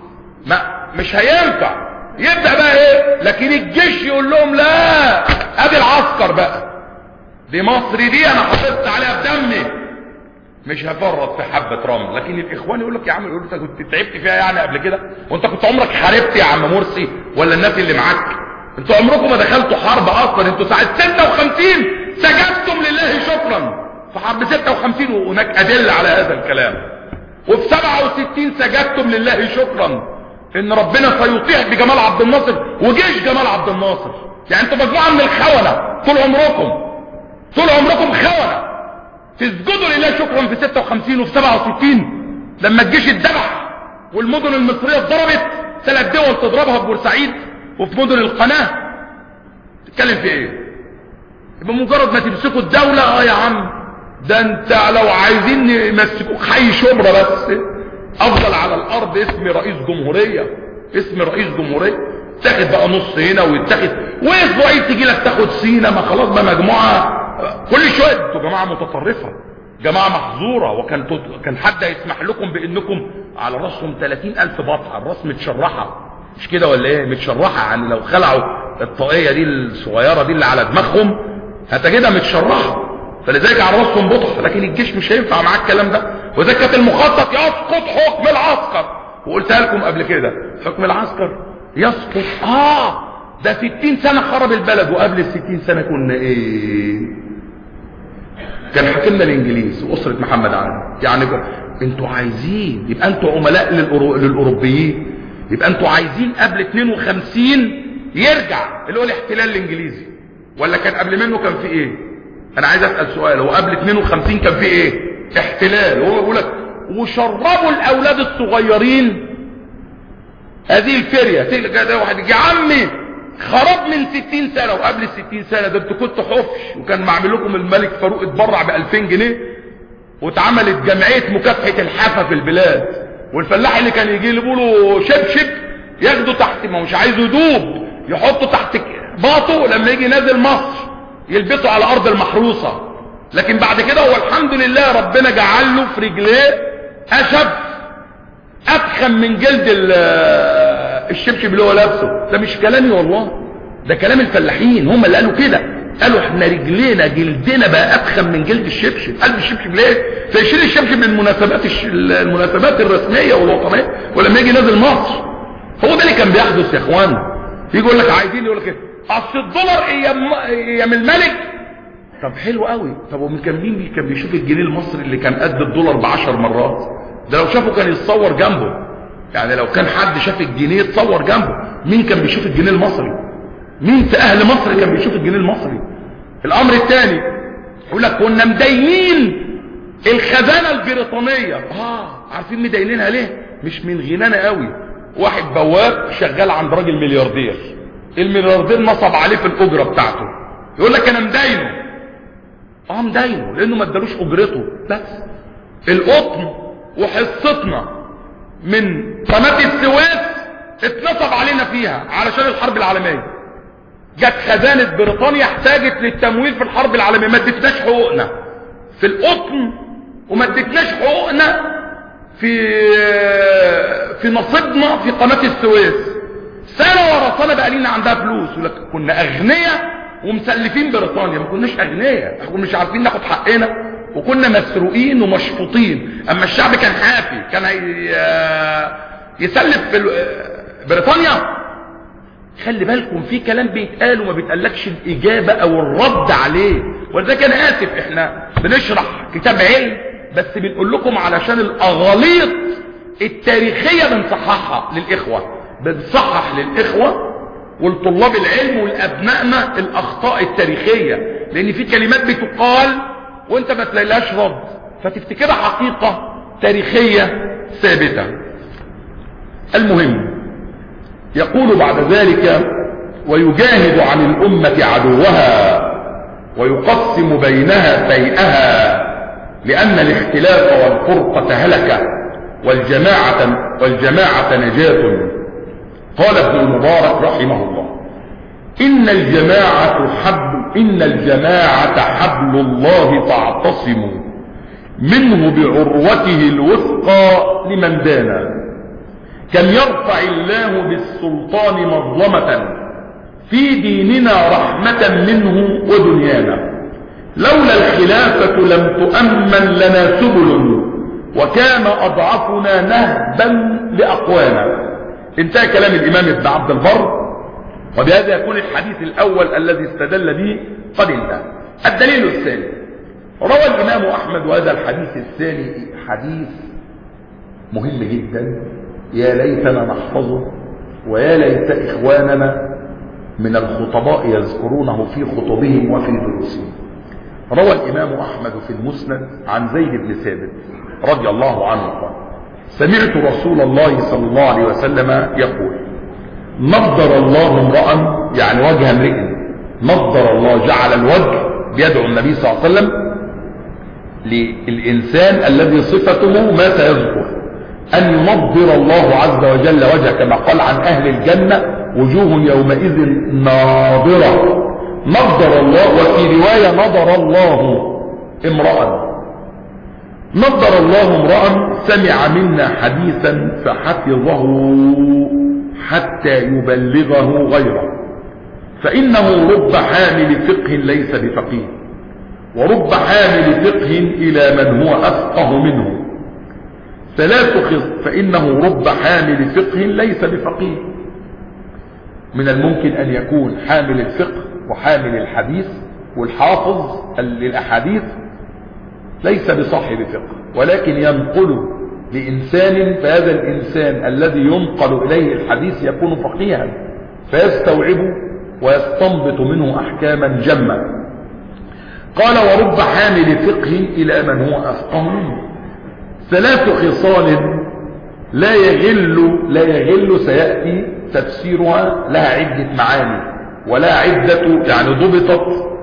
ما مش هينفع يبدأ بقى ايه لكن الجيش يقول لهم لا ادي العسكر بقى دي مصر دي انا حافظت عليها بدمي مش هفرط في حبة رمل لكن الاخوان يقول لك يا عم يقول انت كنت تعبت فيها يعني قبل كده وانت كنت عمرك حاربت يا عم مرسي ولا الناس اللي معاك انتوا عمركم ما دخلتوا حرب اصلا انتوا ساعة 56 سجدتم لله شكرا في حرب 56 وهناك ادلة على هذا الكلام وفي 67 سجدتم لله شكرا ان ربنا سيطيع بجمال عبد الناصر وجيش جمال عبد الناصر يعني انتوا مجموعه من الخونه طول عمركم طول عمركم خونه تسجدوا لله شكرا في 56 وفي 67 لما الجيش اتذبح والمدن المصريه اتضربت ثلاث دول تضربها في بورسعيد وفي مدن القناه تتكلم في ايه يبقى مجرد ما تمسكوا الدوله اه يا عم ده انت لو عايزين يمسكوك حي شبرا بس افضل على الارض اسم رئيس جمهورية اسم رئيس جمهورية تاخد بقى نص هنا ويتاخد واسبوعين تيجي لك تاخد سينا ما خلاص بقى مجموعه كل شويه انتوا جماعه متطرفه جماعه محظوره وكان كان حد يسمح لكم بانكم على راسهم 30000 بطحه الراس متشرحه مش كده ولا ايه متشرحه يعني لو خلعوا الطاقيه دي الصغيره دي اللي على دماغهم هتجدها متشرحه فلذلك على راسهم بطح لكن الجيش مش هينفع معاه الكلام ده وده كانت المخطط يسقط حكم العسكر وقلتها لكم قبل كده حكم العسكر يسقط اه ده 60 سنة خرب البلد وقبل ال 60 سنة كنا ايه كان حاكمنا الانجليز واسرة محمد علي يعني انتوا عايزين يبقى انتوا عملاء للأورو... للاوروبيين يبقى انتوا عايزين قبل 52 يرجع اللي هو الاحتلال الانجليزي ولا كان قبل منه كان في ايه انا عايز اسال سؤال هو قبل 52 كان في ايه احتلال هو بيقول لك وشربوا الاولاد الصغيرين هذه الفريه تلقى ده واحد يا عمي خرب من 60 سنه وقبل ال 60 سنه ده انتوا كنتوا حفش وكان معمل لكم الملك فاروق اتبرع ب 2000 جنيه واتعملت جمعيه مكافحه الحافه في البلاد والفلاح اللي كان يجي يجيبوا له شبشب ياخده تحت ما مش عايزه يدوب يحطه تحت باطه لما يجي نازل مصر يلبسه على ارض المحروسه لكن بعد كده هو الحمد لله ربنا جعل له في رجليه خشب اتخن من جلد الشبشب اللي هو لابسه ده مش كلامي والله ده كلام الفلاحين هم اللي قالوا كده قالوا احنا رجلينا جلدنا بقى اتخن من جلد الشبشب قلب الشبشب ليه فيشيل الشبشب من المناسبات الش... المناسبات الرسميه والوطنيه ولما يجي نازل مصر هو ده اللي كان بيحدث يا اخوانا يجي يقول لك عايزين يقول لك ايه اصل الدولار ايام ايام الملك طب حلو قوي طب ومن كان مين كان بيشوف الجنيه المصري اللي كان قد الدولار بعشر مرات ده لو شافه كان يتصور جنبه يعني لو كان حد شاف الجنيه يتصور جنبه مين كان بيشوف الجنيه المصري مين في اهل مصر كان بيشوف الجنيه المصري الامر الثاني يقول لك كنا مدينين الخزانه البريطانيه اه عارفين مدينينها ليه مش من غنانا قوي واحد بواب شغال عند راجل ملياردير الملياردير نصب عليه في الاجره بتاعته يقول لك انا مدينه اه مدينه لانه ما ادالوش اجرته بس القطن وحصتنا من قناه السويس اتنصب علينا فيها علشان الحرب العالميه جت خزانه بريطانيا احتاجت للتمويل في الحرب العالميه ما ادتناش حقوقنا في القطن وما ادتناش حقوقنا في في نصيبنا في قناه السويس سنه ورا سنه بقى لينا عندها فلوس ولك كنا اغنياء ومسلفين بريطانيا ما كناش اغنياء احنا مش عارفين ناخد حقنا وكنا مسروقين ومشفوطين اما الشعب كان حافي كان يسلف في بريطانيا خلي بالكم في كلام بيتقال وما بيتقالكش الاجابه او الرد عليه ولذلك انا اسف احنا بنشرح كتاب علم بس بنقول لكم علشان الاغاليط التاريخيه بنصححها للاخوه بنصحح للاخوه والطلاب العلم والابنائنا الاخطاء التاريخيه لان في كلمات بتقال وانت ما تلاقيلهاش رد فتفتكرها حقيقه تاريخيه ثابته المهم يقول بعد ذلك ويجاهد عن الامه عدوها ويقسم بينها فيئها لان الاختلاف والفرقه هلكه والجماعه والجماعه نجاه قال ابن المبارك رحمه الله ان الجماعه حبل ان الجماعه حبل الله فاعتصموا منه بعروته الوثقى لمن دانا كم يرفع الله بالسلطان مظلمة في ديننا رحمة منه ودنيانا لولا الخلافة لم تؤمن لنا سبل وكان أضعفنا نهبا لأقوانا انتهى كلام الإمام ابن عبد البر وبهذا يكون الحديث الأول الذي استدل به قد انتهى الدليل الثاني روى الإمام أحمد وهذا الحديث الثاني حديث مهم جدا يا ليتنا نحفظه ويا ليت إخواننا من الخطباء يذكرونه في خطبهم وفي دروسهم روى الإمام أحمد في المسند عن زيد بن ثابت رضي الله عنه قال سمعت رسول الله صلى الله عليه وسلم يقول نضر الله امرأ يعني وجه امرئ نضر الله جعل الوجه بيدعو النبي صلى الله عليه وسلم للإنسان الذي صفته ما سيذكر أن ينضر الله عز وجل وجهه كما قال عن أهل الجنة وجوه يومئذ ناظرة نظر الله وفي رواية نظر الله امرأ نظر الله امرأ سمع منا حديثا فحفظه حتى يبلغه غيره فإنه رب حامل فقه ليس بفقيه ورب حامل فقه إلى من هو أفقه منه ثلاث خص فإنه رب حامل فقه ليس بفقيه من الممكن أن يكون حامل الفقه وحامل الحديث والحافظ للأحاديث ليس بصاحب فقه ولكن ينقل لإنسان فهذا الإنسان الذي ينقل إليه الحديث يكون فقيها فيستوعب ويستنبط منه أحكاما جمة قال ورب حامل فقه إلى من هو أفقه منه ثلاث خصال لا يغل لا يغل سيأتي تفسيرها لها عدة معاني ولا عدة يعني ضبطت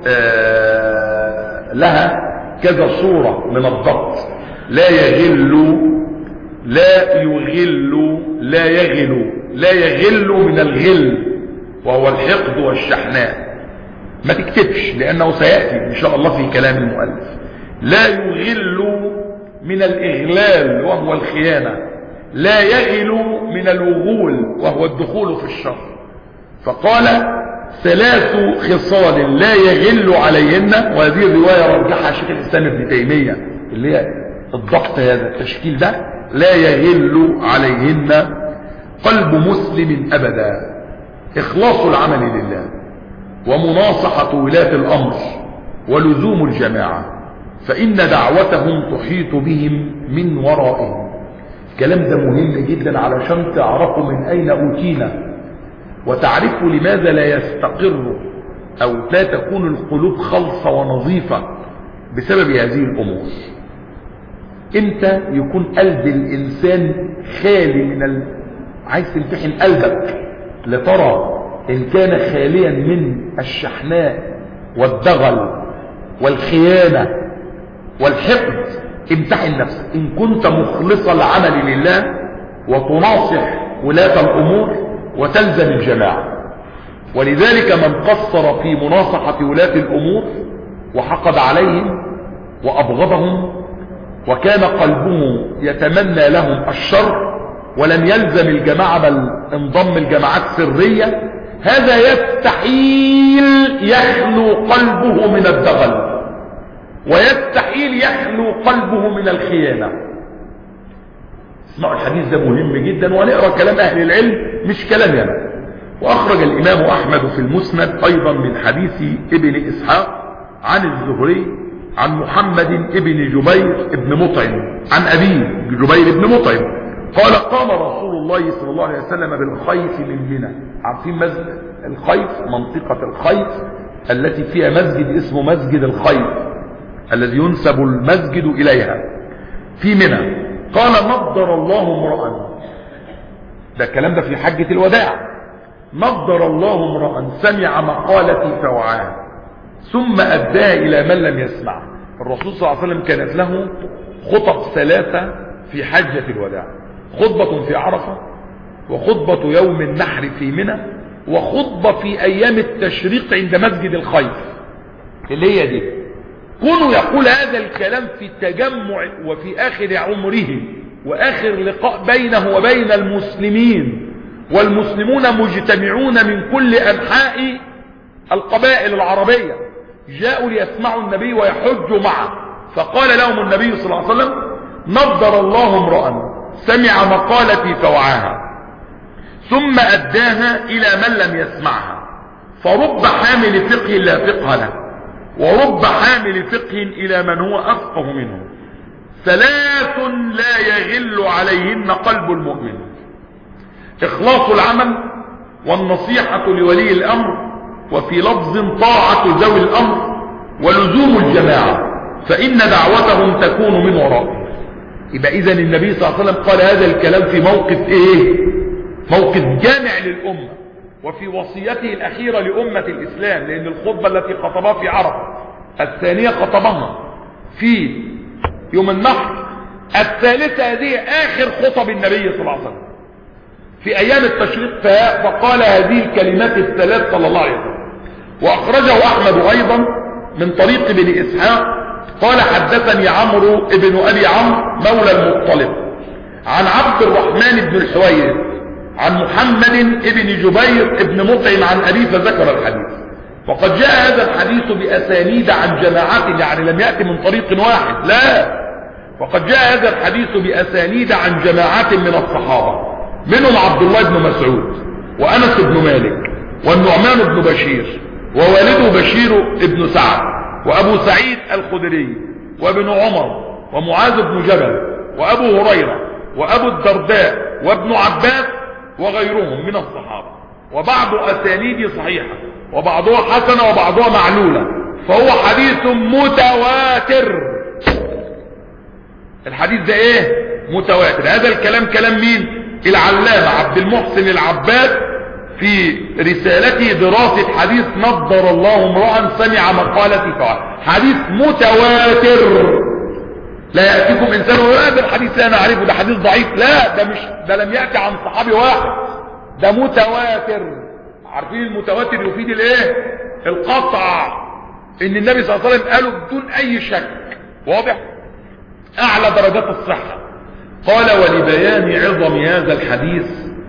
آه لها كذا صورة من الضبط لا يغل لا يغل لا يغل لا يغل من الغل وهو الحقد والشحناء ما تكتبش لأنه سيأتي إن شاء الله في كلام المؤلف لا يغل من الإغلال وهو الخيانة لا يغل من الوغول وهو الدخول في الشر فقال ثلاث خصال لا يغل عليهن وهذه الرواية رجحها شيخ الإسلام ابن تيمية اللي هي الضبط هذا التشكيل ده لا يغل عليهن قلب مسلم أبدا إخلاص العمل لله ومناصحة ولاة الأمر ولزوم الجماعة فإن دعوتهم تحيط بهم من ورائهم الكلام ده مهم جدا علشان تعرفوا من أين أوتينا وتعرفوا لماذا لا يستقر أو لا تكون القلوب خلصة ونظيفة بسبب هذه الأمور امتى يكون قلب الإنسان خالي من ال... عايز تمتحن قلبك لترى إن كان خاليا من الشحناء والدغل والخيانة والحقد امتحن نفسك إن كنت مخلص العمل لله وتناصح ولاة الأمور وتلزم الجماعة ولذلك من قصر في مناصحة ولاة الأمور وحقد عليهم وأبغضهم وكان قلبه يتمنى لهم الشر ولم يلزم الجماعة بل انضم الجماعات سرية هذا يستحيل يخلو قلبه من الدغل ويستحيل يخلو قلبه من الخيانة اسمعوا الحديث ده مهم جدا ونقرأ كلام أهل العلم مش كلام أنا وأخرج الإمام أحمد في المسند أيضا من حديث ابن إسحاق عن الزهري عن محمد ابن جبير ابن مطعم عن أبيه جبير ابن مطعم قال قام رسول الله صلى الله عليه وسلم بالخيف من منى عارفين مسجد الخيف منطقة الخيف التي فيها مسجد اسمه مسجد الخيف الذي ينسب المسجد إليها في منى قال نضر الله امرأ ده الكلام ده في حجة الوداع نضر الله امرأ سمع مقالتي فوعاها ثم أداها إلى من لم يسمع الرسول صلى الله عليه وسلم كانت له خطب ثلاثة في حجة الوداع خطبة في عرفة وخطبة يوم النحر في منى وخطبة في أيام التشريق عند مسجد الخيف اللي هي دي كونوا يقول هذا الكلام في التجمع وفي آخر عمره وآخر لقاء بينه وبين المسلمين والمسلمون مجتمعون من كل أنحاء القبائل العربية جاءوا ليسمعوا النبي ويحجوا معه فقال لهم النبي صلى الله عليه وسلم نظر الله امرأ سمع مقالتي فوعاها ثم أداها إلى من لم يسمعها فرب حامل فقه لا فقه له ورب حامل فقه إلى من هو أفقه منه ثلاث لا يغل عليهن قلب المؤمن إخلاص العمل والنصيحة لولي الأمر وفي لفظ طاعة ذوي الأمر ولزوم الجماعة فإن دعوتهم تكون من ورائه يبقى إذا النبي صلى الله عليه وسلم قال هذا الكلام في موقف إيه موقف جامع للأمة وفي وصيته الأخيرة لأمة الإسلام لأن الخطبة التي خطبها في عرفة الثانية خطبها في يوم النحر الثالثة هذه آخر خطب النبي صلى الله عليه وسلم في ايام التشريق فقال هذه الكلمات الثلاث صلى الله عليه وسلم واخرجه احمد ايضا من طريق ابن اسحاق قال حدثني عمرو ابن ابي عمرو مولى المطلب عن عبد الرحمن بن الحويرث عن محمد ابن جبير ابن مطعم عن ابي فذكر الحديث وقد جاء هذا الحديث باسانيد عن جماعات يعني لم ياتي من طريق واحد لا وقد جاء هذا الحديث باسانيد عن جماعات من الصحابه منهم عبد الله بن مسعود وانس بن مالك والنعمان بن بشير ووالده بشير بن سعد وابو سعيد الخدري وابن عمر ومعاذ بن جبل وابو هريره وابو الدرداء وابن عباس وغيرهم من الصحابه وبعض اسانيد صحيحه وبعضها حسنه وبعضها معلوله فهو حديث متواتر الحديث ده ايه متواتر هذا الكلام كلام مين العلامة عبد المحسن العباد في رسالته دراسة حديث نضر الله امرأ سمع مقالتي فعل حديث متواتر لا يأتيكم انسان هذا الحديث لا نعرفه ده حديث ضعيف لا ده مش ده لم يأتي عن صحابي واحد ده متواتر عارفين المتواتر يفيد الايه القطع ان النبي صلى الله عليه وسلم قاله بدون اي شك واضح اعلى درجات الصحة قال ولبيان عظم هذا الحديث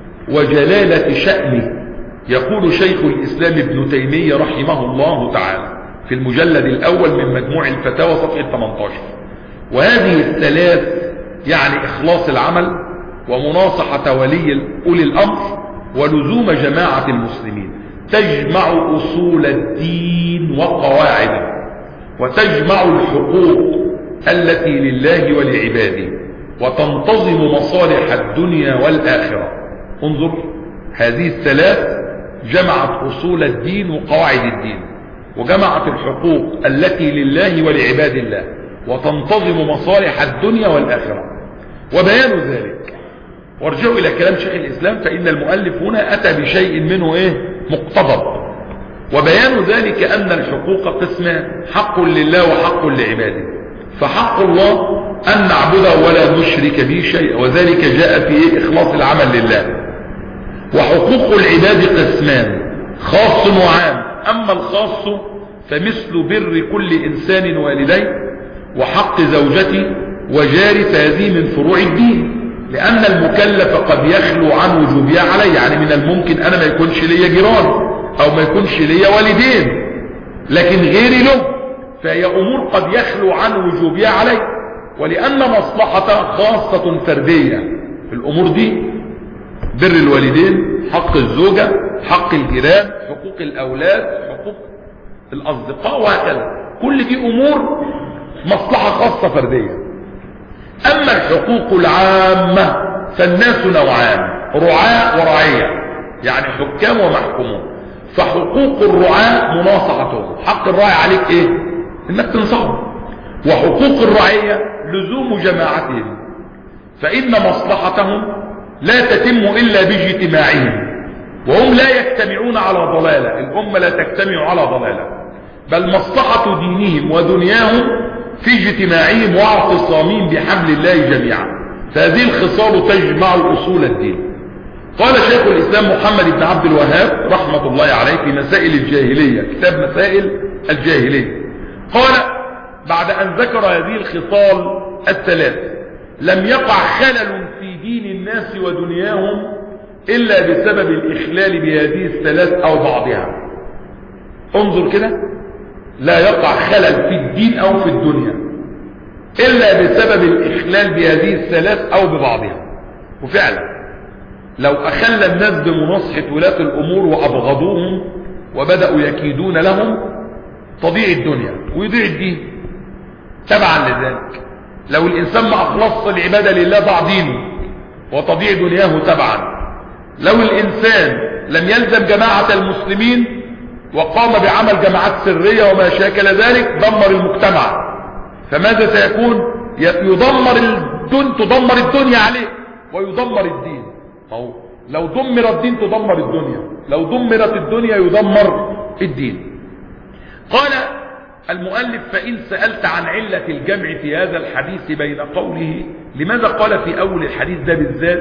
وجلالة شأنه يقول شيخ الاسلام ابن تيمية رحمه الله تعالى في المجلد الاول من مجموع الفتاوى صفحة 18 وهذه الثلاث يعني اخلاص العمل ومناصحة ولي اولي الامر ولزوم جماعة المسلمين تجمع اصول الدين وقواعده وتجمع الحقوق التي لله ولعباده وتنتظم مصالح الدنيا والآخرة انظر هذه الثلاث جمعت أصول الدين وقواعد الدين وجمعت الحقوق التي لله ولعباد الله وتنتظم مصالح الدنيا والآخرة وبيان ذلك وارجعوا إلى كلام شيخ الإسلام فإن المؤلف هنا أتى بشيء منه إيه مقتضب وبيان ذلك أن الحقوق قسمان حق لله وحق لعباده فحق الله أن نعبده ولا نشرك به شيئا وذلك جاء في إخلاص العمل لله وحقوق العباد قسمان خاص وعام أما الخاص فمثل بر كل إنسان والديه وحق زوجتي وجاري فهذه من فروع الدين لأن المكلف قد يخلو عن وجوبها علي يعني من الممكن أنا ما يكونش لي جيران أو ما يكونش لي والدين لكن غيري له فهي أمور قد يخلو عن وجوبها علي ولأن مصلحة خاصة فردية في الأمور دي بر الوالدين حق الزوجة حق الجيران حقوق الأولاد حقوق الأصدقاء وهكذا كل دي أمور مصلحة خاصة فردية أما الحقوق العامة فالناس نوعان رعاة ورعية يعني حكام ومحكومون فحقوق الرعاة مناصحتهم حق الراعي عليك ايه انك تنصحه وحقوق الرعية لزوم جماعتهم فإن مصلحتهم لا تتم إلا باجتماعهم وهم لا يجتمعون على ضلالة الأمة لا تجتمع على ضلالة بل مصلحة دينهم ودنياهم في اجتماعهم واعتصامهم بحبل الله جميعا فهذه الخصال تجمع أصول الدين قال شيخ الإسلام محمد بن عبد الوهاب رحمة الله عليه في مسائل الجاهلية كتاب مسائل الجاهلية قال بعد أن ذكر هذه الخصال الثلاث لم يقع خلل في دين الناس ودنياهم إلا بسبب الإخلال بهذه الثلاث أو بعضها انظر كده لا يقع خلل في الدين أو في الدنيا إلا بسبب الإخلال بهذه الثلاث أو ببعضها وفعلا لو أخل الناس بمناصحة ولاة الأمور وأبغضوهم وبدأوا يكيدون لهم تضيع الدنيا ويضيع الدين تبعا لذلك لو الإنسان ما أخلص العبادة لله ضاع دينه وتضيع دنياه تبعا لو الإنسان لم يلزم جماعة المسلمين وقام بعمل جماعات سرية وما شاكل ذلك دمر المجتمع فماذا سيكون يدمر الدن تدمر الدنيا عليه ويدمر الدين أو لو دمر الدين تدمر الدنيا لو دمرت الدنيا يدمر الدين قال المؤلف فإن سألت عن علة الجمع في هذا الحديث بين قوله لماذا قال في أول الحديث ده بالذات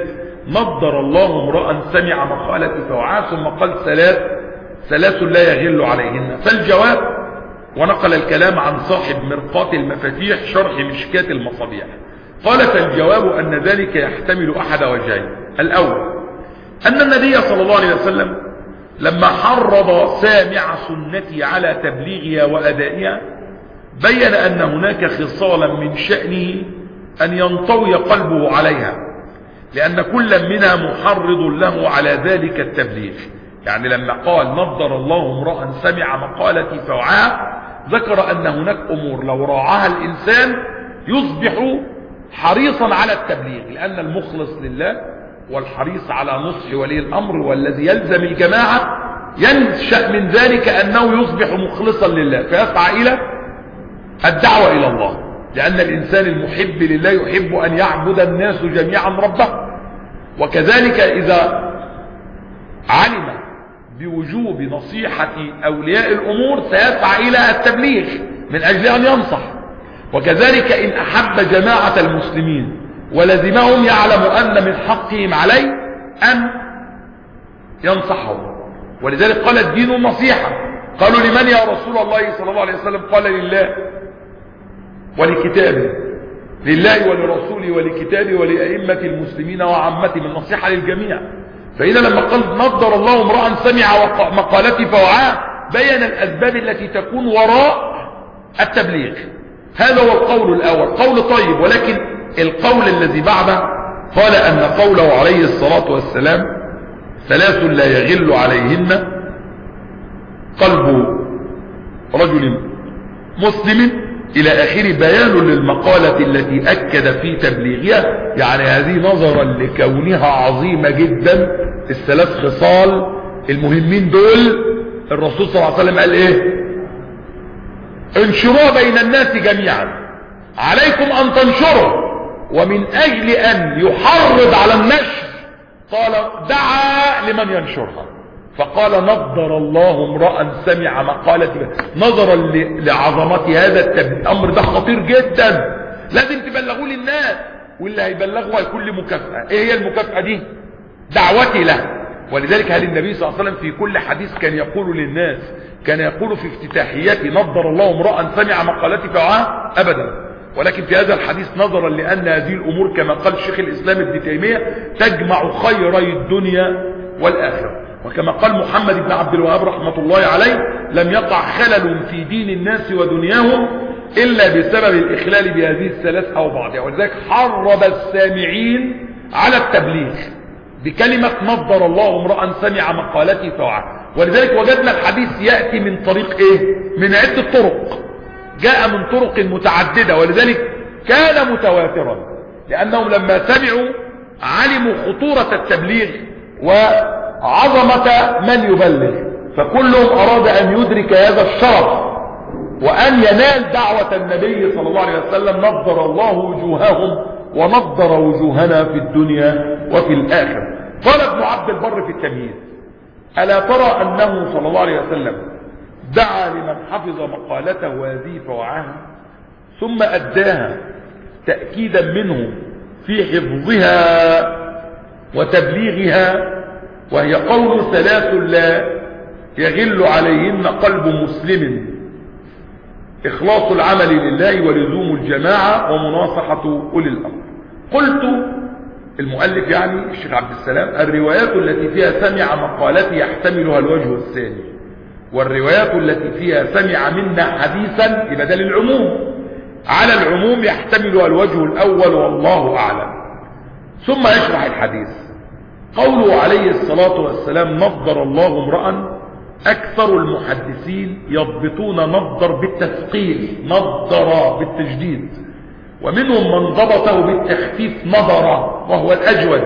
نضر الله امرأ سمع مقالتي فوعاه ثم قال ثلاث ثلاث لا يغل عليهن فالجواب ونقل الكلام عن صاحب مرقات المفاتيح شرح مشكات المصابيح قال فالجواب أن ذلك يحتمل أحد وجهين الأول أن النبي صلى الله عليه وسلم لما حرض سامع سنتي على تبليغها وأدائها بين أن هناك خصالا من شأنه أن ينطوي قلبه عليها لأن كل منها محرض له على ذلك التبليغ يعني لما قال نظر الله امرأ سمع مقالتي فوعاها ذكر أن هناك أمور لو راعاها الإنسان يصبح حريصا على التبليغ لأن المخلص لله والحريص على نصح ولي الأمر والذي يلزم الجماعة ينشأ من ذلك أنه يصبح مخلصا لله فيسعى إلى الدعوة إلى الله لأن الإنسان المحب لله يحب أن يعبد الناس جميعا ربه وكذلك إذا علم بوجوب نصيحة أولياء الأمور سيسعى إلى التبليغ من أجل أن ينصح وكذلك إن أحب جماعة المسلمين ولزمهم يعلم أن من حقهم عليه أن ينصحهم ولذلك قال الدين النصيحة قالوا لمن يا رسول الله صلى الله عليه وسلم قال لله ولكتابه لله ولرسوله ولكتابه ولأئمة المسلمين وعامتهم النصيحة للجميع فإذا لما قال نظر الله امرأ سمع مقالتي فوعاه بين الأسباب التي تكون وراء التبليغ هذا هو القول الأول قول طيب ولكن القول الذي بعده قال أن قوله عليه الصلاة والسلام ثلاث لا يغل عليهن قلب رجل مسلم إلى آخر بيان للمقالة التي أكد في تبليغها يعني هذه نظرا لكونها عظيمة جدا الثلاث خصال المهمين دول الرسول صلى الله عليه وسلم قال ايه انشروها بين الناس جميعا عليكم ان تنشروا ومن اجل ان يحرض على النشر قال دعا لمن ينشرها فقال نظر الله امرأ سمع مقالة نظرا لعظمة هذا الامر ده خطير جدا لازم تبلغوه للناس واللي هيبلغه هيكون له مكافأة ايه هي المكافأة دي دعوتي له ولذلك هل النبي صلى الله عليه وسلم في كل حديث كان يقول للناس كان يقول في افتتاحيته نظر الله امرأ سمع مقالتي فوعاه ابدا ولكن في هذا الحديث نظرا لان هذه الامور كما قال شيخ الاسلام ابن تيمية تجمع خيري الدنيا والاخرة وكما قال محمد بن عبد الوهاب رحمة الله عليه لم يقع خلل في دين الناس ودنياهم الا بسبب الاخلال بهذه الثلاث او بعضها ولذلك حرب السامعين على التبليغ بكلمة نظر الله امرأ سمع مقالتي فوعى ولذلك وجدنا الحديث يأتي من طريق ايه من عدة طرق جاء من طرق متعددة ولذلك كان متواترا لأنهم لما سمعوا علموا خطورة التبليغ وعظمة من يبلغ فكلهم أراد أن يدرك هذا الشرف وأن ينال دعوة النبي صلى الله عليه وسلم نظر الله وجوههم ونظر وجوهنا في الدنيا وفي الآخرة قال ابن عبد البر في التمييز ألا ترى أنه صلى الله عليه وسلم دعا لمن حفظ مقالته هذه فوعاها ثم أداها تأكيدا منه في حفظها وتبليغها وهي قول ثلاث لا يغل عليهن قلب مسلم إخلاص العمل لله ولزوم الجماعة ومناصحة أولي الأمر قلت المؤلف يعني الشيخ عبد السلام الروايات التي فيها سمع مقالتي يحتملها الوجه الثاني والروايات التي فيها سمع منا حديثا لبدل العموم على العموم يحتملها الوجه الأول والله أعلم ثم يشرح الحديث قوله عليه الصلاة والسلام نظر الله امرأ أكثر المحدثين يضبطون نظر بالتثقيل نظر بالتجديد ومنهم من ضبطه بالتخفيف نظر وهو الأجود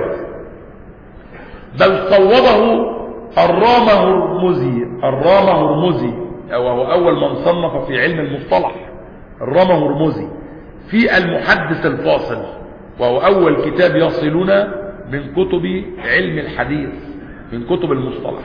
بل صوبه الرام هرمزي الرام هرمزي وهو أول من صنف في علم المصطلح الرام هرمزي في المحدث الفاصل وهو أول كتاب يصلنا من كتب علم الحديث من كتب المصطلح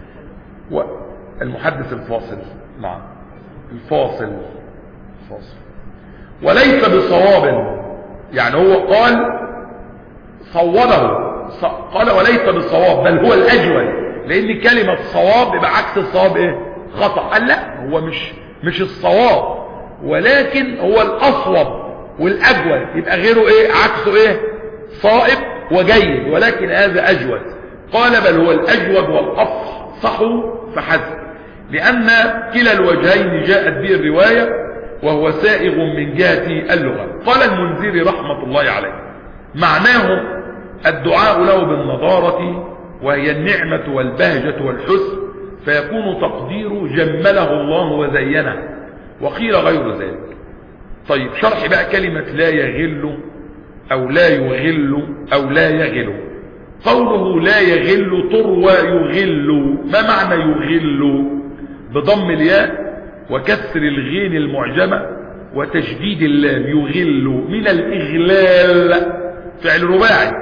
المحدث الفاصل نعم الفاصل الفاصل وليس بصواب يعني هو قال صوبه قال وليس بالصواب بل هو الاجود لان كلمة صواب يبقى عكس الصواب ايه خطأ قال لا هو مش مش الصواب ولكن هو الاصوب والاجود يبقى غيره ايه عكسه ايه صائب وجيد ولكن هذا اجود قال بل هو الاجود والافصح فحسب لان كلا الوجهين جاءت به الرواية وهو سائغ من جهة اللغة قال المنذري رحمة الله عليه معناه الدعاء له بالنضارة وهي النعمة والبهجة والحسن فيكون تقدير جمله الله وزينه وقيل غير ذلك طيب شرح بقى كلمة لا يغل او لا يغل او لا يغل قوله لا يغل تروى يغل ما معنى يغل بضم الياء وكسر الغين المعجمة وتشديد اللام يغل من الاغلال فعل رباعي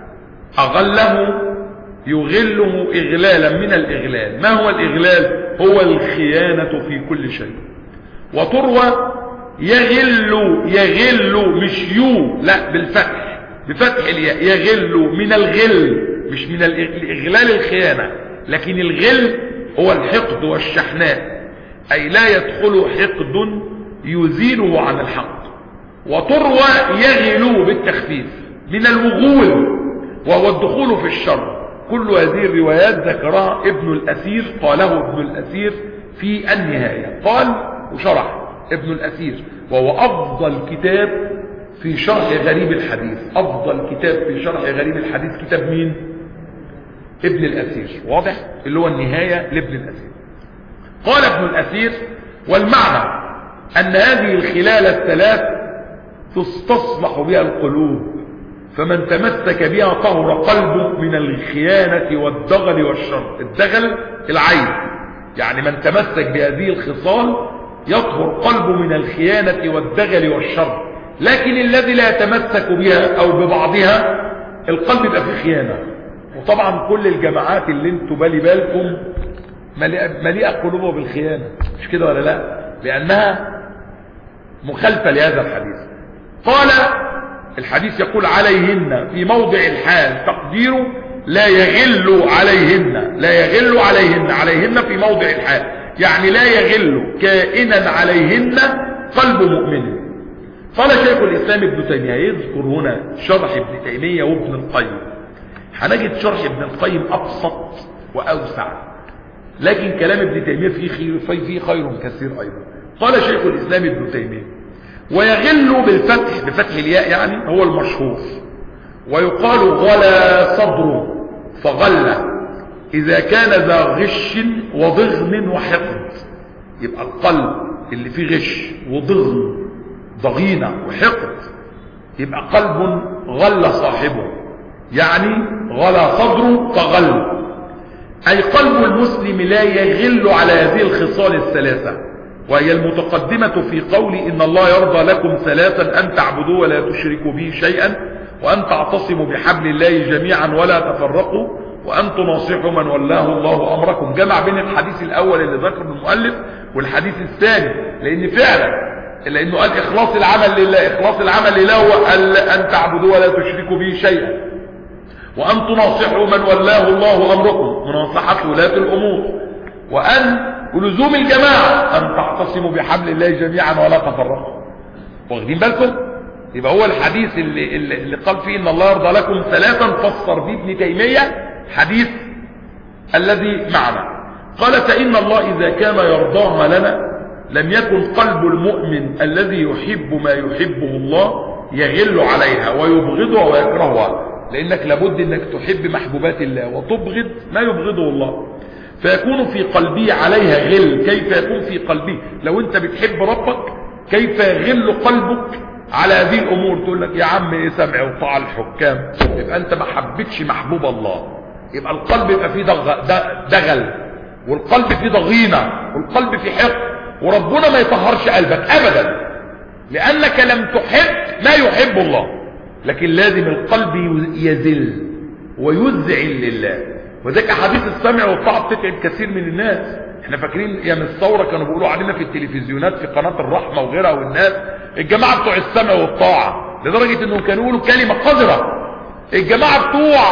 اغله يغله اغلالا من الاغلال ما هو الاغلال هو الخيانة في كل شيء وتروى يغل يغل مش يو لا بالفتح بفتح الياء يغل من الغل مش من الاغلال الخيانة لكن الغل هو الحقد والشحناء اي لا يدخل حقد يزيله عن الحق وتروى يغلو بالتخفيف من الوغول وهو الدخول في الشر كل هذه الروايات ذكرها ابن الأثير قاله ابن الأثير في النهاية قال وشرح ابن الأثير وهو أفضل كتاب في شرح غريب الحديث أفضل كتاب في شرح غريب الحديث كتاب مين ابن الأثير واضح اللي هو النهاية لابن الأثير قال ابن الأثير والمعنى أن هذه الخلال الثلاث تستصلح بها القلوب فمن تمسك بها طهر قلبه من الخيانة والدغل والشر الدغل العين يعني من تمسك بهذه الخصال يطهر قلبه من الخيانة والدغل والشر لكن الذي لا يتمسك بها او ببعضها القلب يبقى فيه خيانة وطبعا كل الجماعات اللي انتوا بالي بالكم مليئة قلوبه بالخيانة مش كده ولا لا لانها مخالفة لهذا الحديث قال الحديث يقول عليهن في موضع الحال تقديره لا يغل عليهن لا يغل عليهن عليهن في موضع الحال يعني لا يغل كائنا عليهن قلب مؤمن قال شيخ الإسلام ابن تيمية يذكر هنا شرح ابن تيمية وابن القيم هنجد شرح ابن القيم أبسط وأوسع لكن كلام ابن تيمية فيه خير, فيه خير كثير أيضا قال شيخ الإسلام ابن تيمية ويغل بالفتح بفتح الياء يعني هو المشهور ويقال غلا صدره فغل إذا كان ذا غش وضغن وحقد يبقى القلب اللي فيه غش وضغن ضغينة وحقد يبقى قلب غل صاحبه يعني غلا صدره فغل أي قلب المسلم لا يغل على هذه الخصال الثلاثة وهي المتقدمة في قول إن الله يرضى لكم ثلاثا أن تعبدوا ولا تشركوا به شيئا وأن تعتصموا بحبل الله جميعا ولا تفرقوا وأن تناصحوا من ولاه الله أمركم جمع بين الحديث الأول اللي ذكره المؤلف والحديث الثاني لأن فعلا لأنه قال إخلاص العمل لله إخلاص العمل لله هو أن تعبدوا ولا تشركوا به شيئا وأن تناصحوا من ولاه الله أمركم مناصحة ولاة الأمور وأن ولزوم الجماعة أن تعتصموا بحبل الله جميعا ولا تفرقوا واخدين بالكم يبقى هو الحديث اللي, اللي, اللي قال فيه إن الله يرضى لكم ثلاثا فسر به ابن تيمية حديث الذي معنا قال فإن الله إذا كان يرضاها لنا لم يكن قلب المؤمن الذي يحب ما يحبه الله يغل عليها ويبغضها ويكرهها لأنك لابد أنك تحب محبوبات الله وتبغض ما يبغضه الله فيكون في قلبي عليها غل كيف يكون في قلبي لو انت بتحب ربك كيف يغل قلبك على هذه الامور تقول لك يا عم ايه سمع وطاعة الحكام يبقى انت ما حبيتش محبوب الله يبقى القلب يبقى فيه دغل والقلب فيه ضغينة والقلب فيه حق وربنا ما يطهرش قلبك ابدا لانك لم تحب ما يحب الله لكن لازم القلب يزل ويذعن لله وذلك احاديث السمع والطاعه بتتعب كثير من الناس احنا فاكرين ايام الثوره كانوا بيقولوا علينا في التلفزيونات في قناه الرحمه وغيرها والناس الجماعه بتوع السمع والطاعه لدرجه انهم كانوا يقولوا كلمه قذره الجماعه بتوع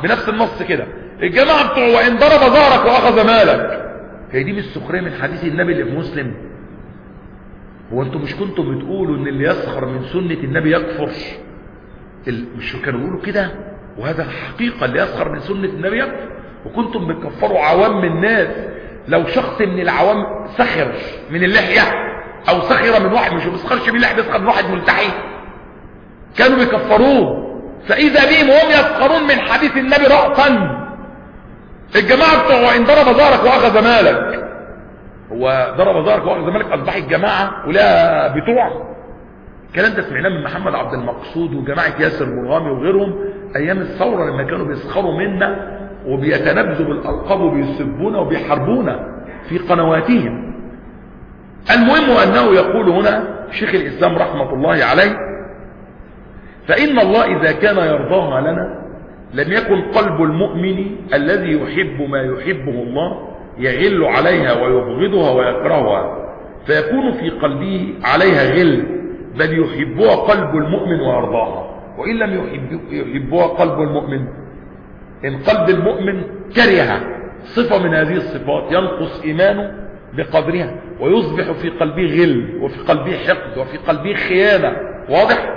بنفس النص كده الجماعة بتوع وإن ضرب ظهرك وأخذ مالك هي دي مش سخرية من حديث النبي اللي في مسلم هو انتوا مش كنتوا بتقولوا ان اللي يسخر من سنة النبي يكفر ال... مش كانوا بيقولوا كده وهذا الحقيقة اللي يسخر من سنة النبي يكفر وكنتم بتكفروا عوام الناس لو شخص من العوام سخر من اللحية او سخر من واحد مش بيسخرش من اللحية بيسخر من واحد ملتحي كانوا بيكفروه فاذا بهم وهم يسخرون من حديث النبي رأسا الجماعة بتوع ان ضرب ظهرك واخذ مالك هو ضرب ظهرك واخذ مالك اصبح الجماعة ولا بتوع الكلام ده سمعناه من محمد عبد المقصود وجماعة ياسر مرغامي وغيرهم ايام الثورة لما كانوا بيسخروا منا وبيتنبذوا بالالقاب وبيسبونا وبيحاربونا في قنواتهم المهم انه يقول هنا شيخ الاسلام رحمة الله عليه فان الله اذا كان يرضاها لنا لم يكن قلب المؤمن الذي يحب ما يحبه الله يغل عليها ويبغضها ويكرهها فيكون في قلبه عليها غل بل يحبها قلب المؤمن ويرضاها وإن لم يحب يحبها قلب المؤمن إن قلب المؤمن كره صفة من هذه الصفات ينقص إيمانه بقدرها ويصبح في قلبه غل وفي قلبه حقد وفي قلبه خيانة واضح؟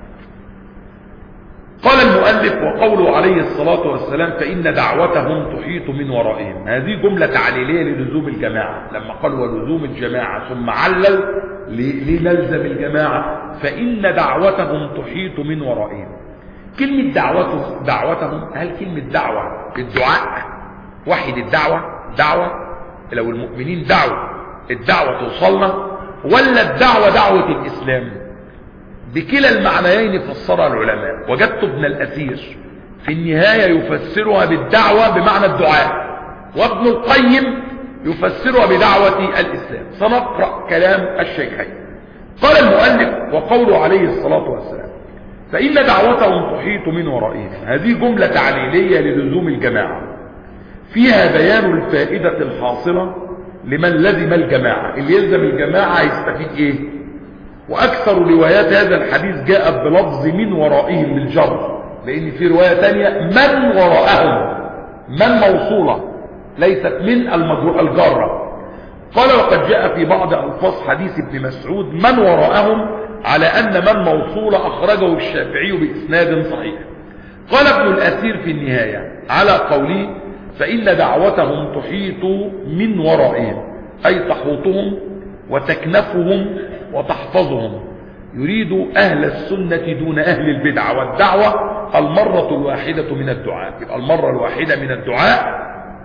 قال المؤلف وقوله عليه الصلاة والسلام فإن دعوتهم تحيط من ورائهم هذه جملة تعليلية للزوم الجماعة لما قال ولزوم الجماعة ثم علل لنلزم الجماعة فإن دعوتهم تحيط من ورائهم كلمة دعوته دعوتهم هل كلمة دعوة الدعاء وحد الدعوة دعوة لو المؤمنين دعوة الدعوة توصلنا ولا الدعوة دعوة الإسلام بكلا المعنيين فسرها العلماء وجدت ابن الأثير في النهاية يفسرها بالدعوة بمعنى الدعاء وابن القيم يفسرها بدعوة الإسلام سنقرأ كلام الشيخين قال المؤلف وقوله عليه الصلاة والسلام فإن دعوتهم تحيط من ورائهم هذه جملة تعليلية للزوم الجماعة فيها بيان الفائدة الحاصلة لمن لزم الجماعة اللي يلزم الجماعة يستفيد ايه واكثر روايات هذا الحديث جاءت بلفظ من ورائهم بالجر لان في رواية تانية من وراءهم من موصولة ليست من المجرور الجارة قال وقد جاء في بعض الفاظ حديث ابن مسعود من وراءهم على ان من موصولة اخرجه الشافعي باسناد صحيح قال ابن الاثير في النهاية على قوله فان دعوتهم تحيط من ورائهم اي تحوطهم وتكنفهم وتحفظهم يريد أهل السنة دون أهل البدعة والدعوة المرة الواحدة من الدعاء يبقى المرة الواحدة من الدعاء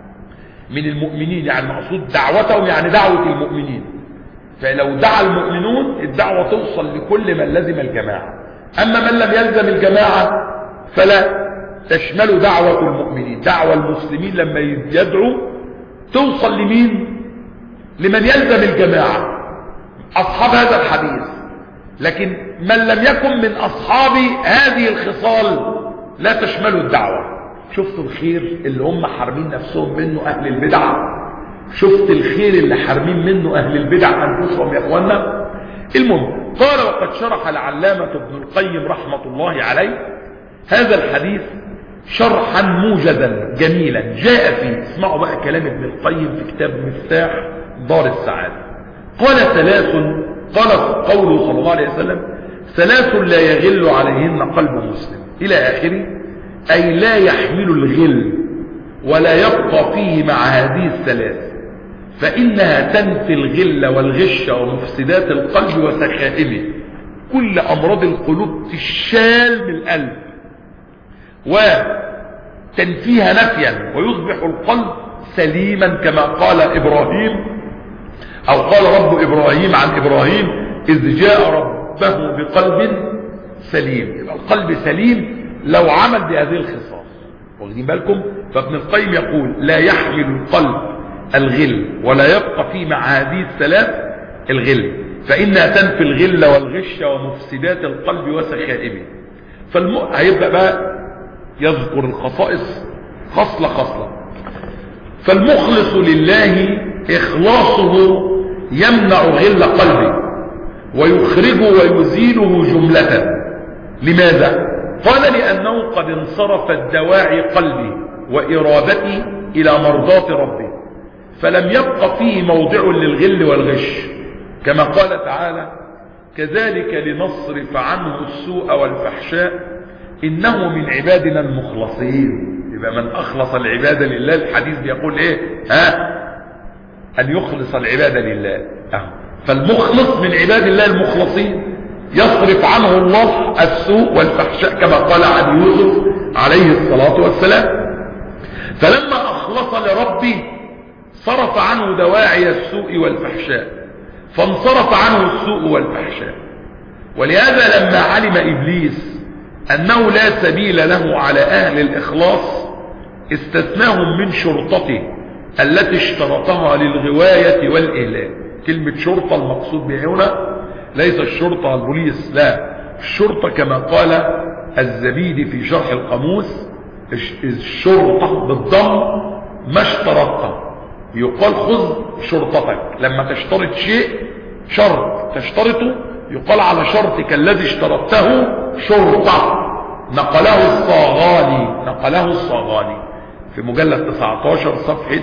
من المؤمنين يعني مقصود دعوتهم يعني دعوة المؤمنين فلو دعا المؤمنون الدعوة توصل لكل من لزم الجماعة أما من لم يلزم الجماعة فلا تشمل دعوة المؤمنين دعوة المسلمين لما يدعوا توصل لمين لمن يلزم الجماعة أصحاب هذا الحديث لكن من لم يكن من أصحاب هذه الخصال لا تشمل الدعوة شفتوا الخير اللي هم حارمين نفسهم منه أهل البدع شفت الخير اللي حارمين منه أهل البدع أنفسهم يا أخوانا المهم قال وقد شرح العلامة ابن القيم رحمة الله عليه هذا الحديث شرحا موجزا جميلا جاء فيه اسمعوا بقى كلام ابن القيم في كتاب مفتاح دار السعادة قال ثلاث قال قوله صلى الله عليه وسلم ثلاث لا يغل عليهن قلب مسلم إلى آخره أي لا يحمل الغل ولا يبقى فيه مع هذه الثلاث فإنها تنفي الغل والغش ومفسدات القلب وسخائمه كل أمراض القلوب تشال من القلب وتنفيها نفيا ويصبح القلب سليما كما قال إبراهيم او قال رب ابراهيم عن ابراهيم اذ جاء ربه بقلب سليم يبقى القلب سليم لو عمل بهذه الخصال واخدين بالكم فابن القيم يقول لا يحمل القلب الغل ولا يبقى فيه مع هذه الثلاث الغل فانها تنفي الغل والغش ومفسدات القلب وسخائمه فالم... هيبدا بقى يذكر الخصائص خصله خصله فالمخلص لله اخلاصه يمنع غل قلبه ويخرجه ويزيله جملة لماذا قال لأنه قد انصرفت دواعي قلبي وإرادتي إلى مرضاة ربي فلم يبق فيه موضع للغل والغش كما قال تعالى كذلك لنصرف عنه السوء والفحشاء إنه من عبادنا المخلصين يبقى من أخلص العبادة لله الحديث بيقول إيه ها أن يخلص العبادة لله أه. فالمخلص من عباد الله المخلصين يصرف عنه الله السوء والفحشاء كما قال عن يوسف عليه الصلاة والسلام فلما أخلص لربي صرف عنه دواعي السوء والفحشاء فانصرف عنه السوء والفحشاء ولهذا لما علم إبليس أنه لا سبيل له على أهل الإخلاص استثناهم من شرطته التي اشترطها للغواية والإهلاك كلمة شرطة المقصود بها هنا ليس الشرطة البوليس لا الشرطة كما قال الزبيدي في شرح القاموس الشرطة بالضم ما اشترطت يقال خذ شرطتك لما تشترط شيء شرط تشترطه يقال على شرطك الذي اشترطته شرطة نقله الصاغاني نقله الصاغاني في مجلد 19 صفحة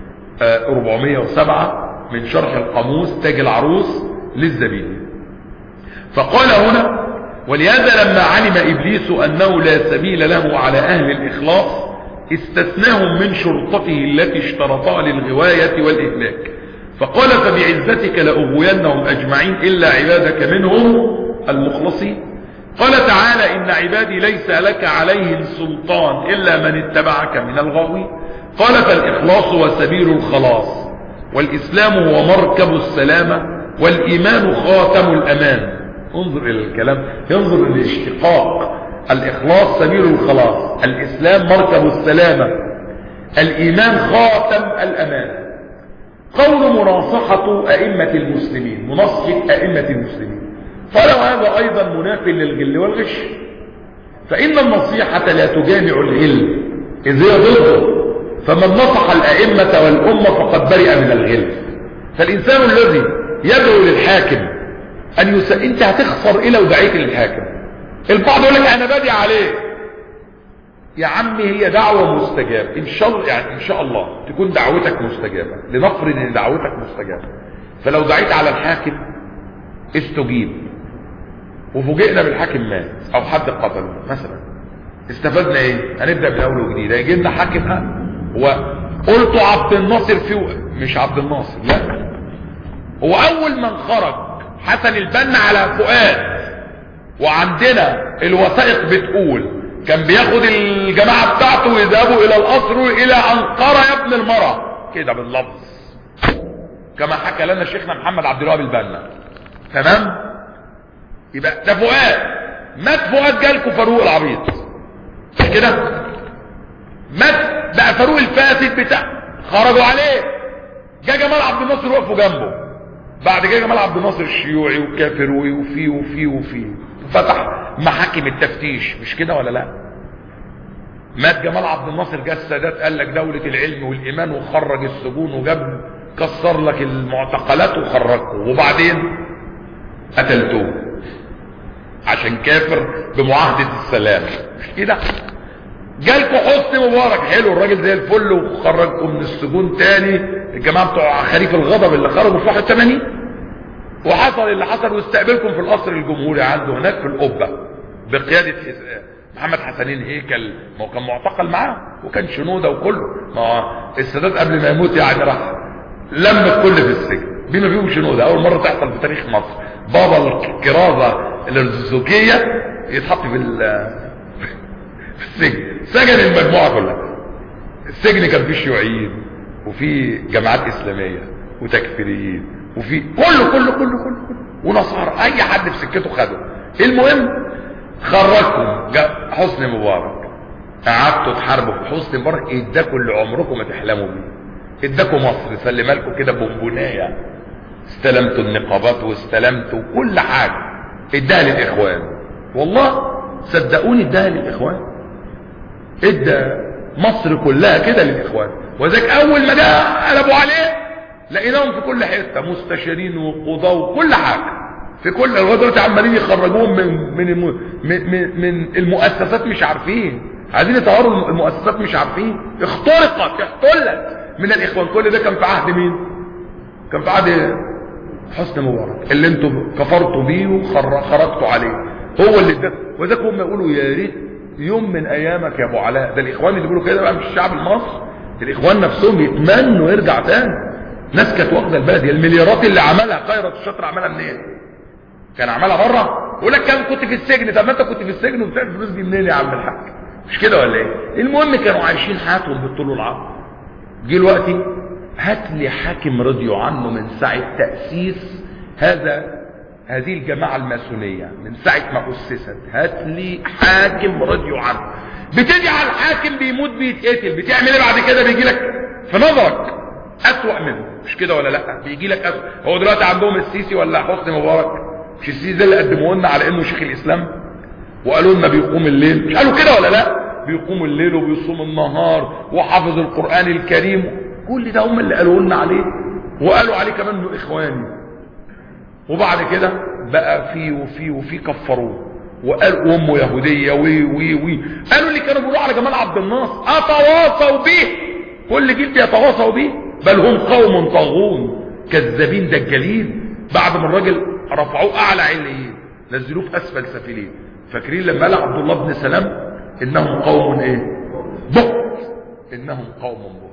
407 من شرح القاموس تاج العروس للزبيدي فقال هنا ولهذا لما علم إبليس أنه لا سبيل له على أهل الإخلاص استثناهم من شرطته التي اشترطها للغواية والإهلاك فقال فبعزتك لأغوينهم أجمعين إلا عبادك منهم المخلصين قال تعالى إن عبادي ليس لك عليهم سلطان إلا من اتبعك من الغاوي قال فالإخلاص وسبيل الخلاص والإسلام هو مركب السلامة والإيمان خاتم الأمان انظر إلى الكلام ينظر الاشتقاق الإخلاص سبيل الخلاص الإسلام مركب السلامة الإيمان خاتم الأمان قول مناصحة أئمة المسلمين مناصحة أئمة المسلمين قال وهذا أيضا مناف للغل والغش فإن النصيحة لا تجامع الغل إذ هي ضده فمن نصح الأئمة والأمة فقد برئ من الغل فالإنسان الذي يدعو للحاكم أن يس... أنت هتخسر إيه لو دعيت للحاكم البعض يقول لك أنا بادي عليه يا عمي هي دعوة مستجابة إن شاء الله يعني إن شاء الله تكون دعوتك مستجابة لنفرض إن دعوتك مستجابة فلو دعيت على الحاكم استجيب وفوجئنا بالحاكم مات أو حد قتله مثلا استفدنا إيه؟ هنبدأ من أول وجديد هيجي لنا حاكم ها وقلت عبد الناصر في مش عبد الناصر لا هو أول من خرج حسن البنا على فؤاد وعندنا الوثائق بتقول كان بياخد الجماعة بتاعته ويذهبوا الى القصر الى انقرة يا ابن المرة كده باللفظ كما حكى لنا شيخنا محمد عبد الوهاب البنا تمام يبقى ده فؤاد مات فؤاد جالكوا فاروق العبيط كده مات بقى فاروق الفاسد بتاع خرجوا عليه جا جمال عبد الناصر وقفوا جنبه بعد كده جمال عبد الناصر الشيوعي وكافر وفي وفي وفي فتح محاكم التفتيش مش كده ولا لا مات جمال عبد الناصر جه السادات قال لك دولة العلم والإيمان وخرج السجون وجاب كسر لك المعتقلات وخرجكم وبعدين قتلتوه عشان كافر بمعاهدة السلام مش كده جالكوا حسني مبارك حلو الراجل زي الفل وخرجكم من السجون تاني الجماعة بتوع خريف الغضب اللي خرجوا في 81 وحصل اللي حصل واستقبلكم في القصر الجمهوري عنده هناك في القبة بقيادة محمد حسنين هيكل ما هو كان معتقل معاه وكان شنودة وكله ما هو السادات قبل ما يموت يعني راح لم الكل في السجن بما فيهم شنودة اول مرة تحصل في تاريخ مصر بابا الكرازة الارزوكية يتحط في في السجن سجن المجموعة كلها السجن كان فيه شيوعيين وفي جماعات اسلامية وتكفيريين وفي كله كله كله كله, كله. ونصارى اي حد في سكته خده المهم خرجكم حسني مبارك قعدتوا تحاربوا في حسني مبارك اداكوا اللي عمركم ما تحلموا بيه اداكوا مصر سلمها لكم كده بونبونايه استلمتوا النقابات واستلمتوا كل حاجه اداها للاخوان والله صدقوني اداها للاخوان ادى مصر كلها كده للاخوان وذاك اول ما ده قلبوا عليه لقيناهم في كل حته مستشارين وقضاه وكل حاجه في كل لغايه دلوقتي عمالين يخرجوهم من من الم... من, من, من المؤسسات مش عارفين عايزين يطوروا المؤسسات مش عارفين اخترقت احتلت من الاخوان كل ده كان في عهد مين كان في عهد حسني مبارك اللي انتم كفرتوا بيه وخرجتوا عليه هو اللي ده وذاك هم يقولوا يا ريت يوم من ايامك يا ابو علاء ده الاخوان اللي بيقولوا كده بقى مش الشعب المصري الاخوان نفسهم يتمنوا يرجع تاني ناس كانت واخده البلد المليارات اللي عملها خيرت الشاطر عملها منين كان عملها بره يقول لك كان كنت في السجن طب ما انت كنت في السجن وبتاخد الفلوس دي منين يا عم الحاج مش كده ولا ايه المهم كانوا عايشين حياتهم بالطول والعرض جه الوقت هات لي حاكم رضيوا عنه من ساعه تاسيس هذا هذه الجماعه الماسونيه من ساعه ما اسست هات لي حاكم رضيوا عنه بتجعل حاكم بيموت بيتقتل بتعمل ايه بعد كده بيجي لك في نظرك اسوأ منه مش كده ولا لا بيجي لك أسوأ هو دلوقتي عندهم السيسي ولا حسني مبارك مش السيسي ده اللي قدموه لنا على انه شيخ الاسلام وقالوا لنا بيقوم الليل مش قالوا كده ولا لا بيقوم الليل وبيصوم النهار وحافظ القران الكريم كل ده هم اللي قالوا لنا عليه وقالوا عليه كمان انه اخواني وبعد كده بقى في وفي وفي كفروه وقال امه يهوديه وي وي وي قالوا اللي كانوا بيقولوا على جمال عبد الناصر اتواصوا به كل جيل بيتواصوا به بل هم قوم طاغون كذابين دجالين بعد ما الراجل رفعوه اعلى عليين نزلوه في اسفل سافلين فاكرين لما قال عبد الله بن سلام انهم قوم ايه بط انهم قوم بط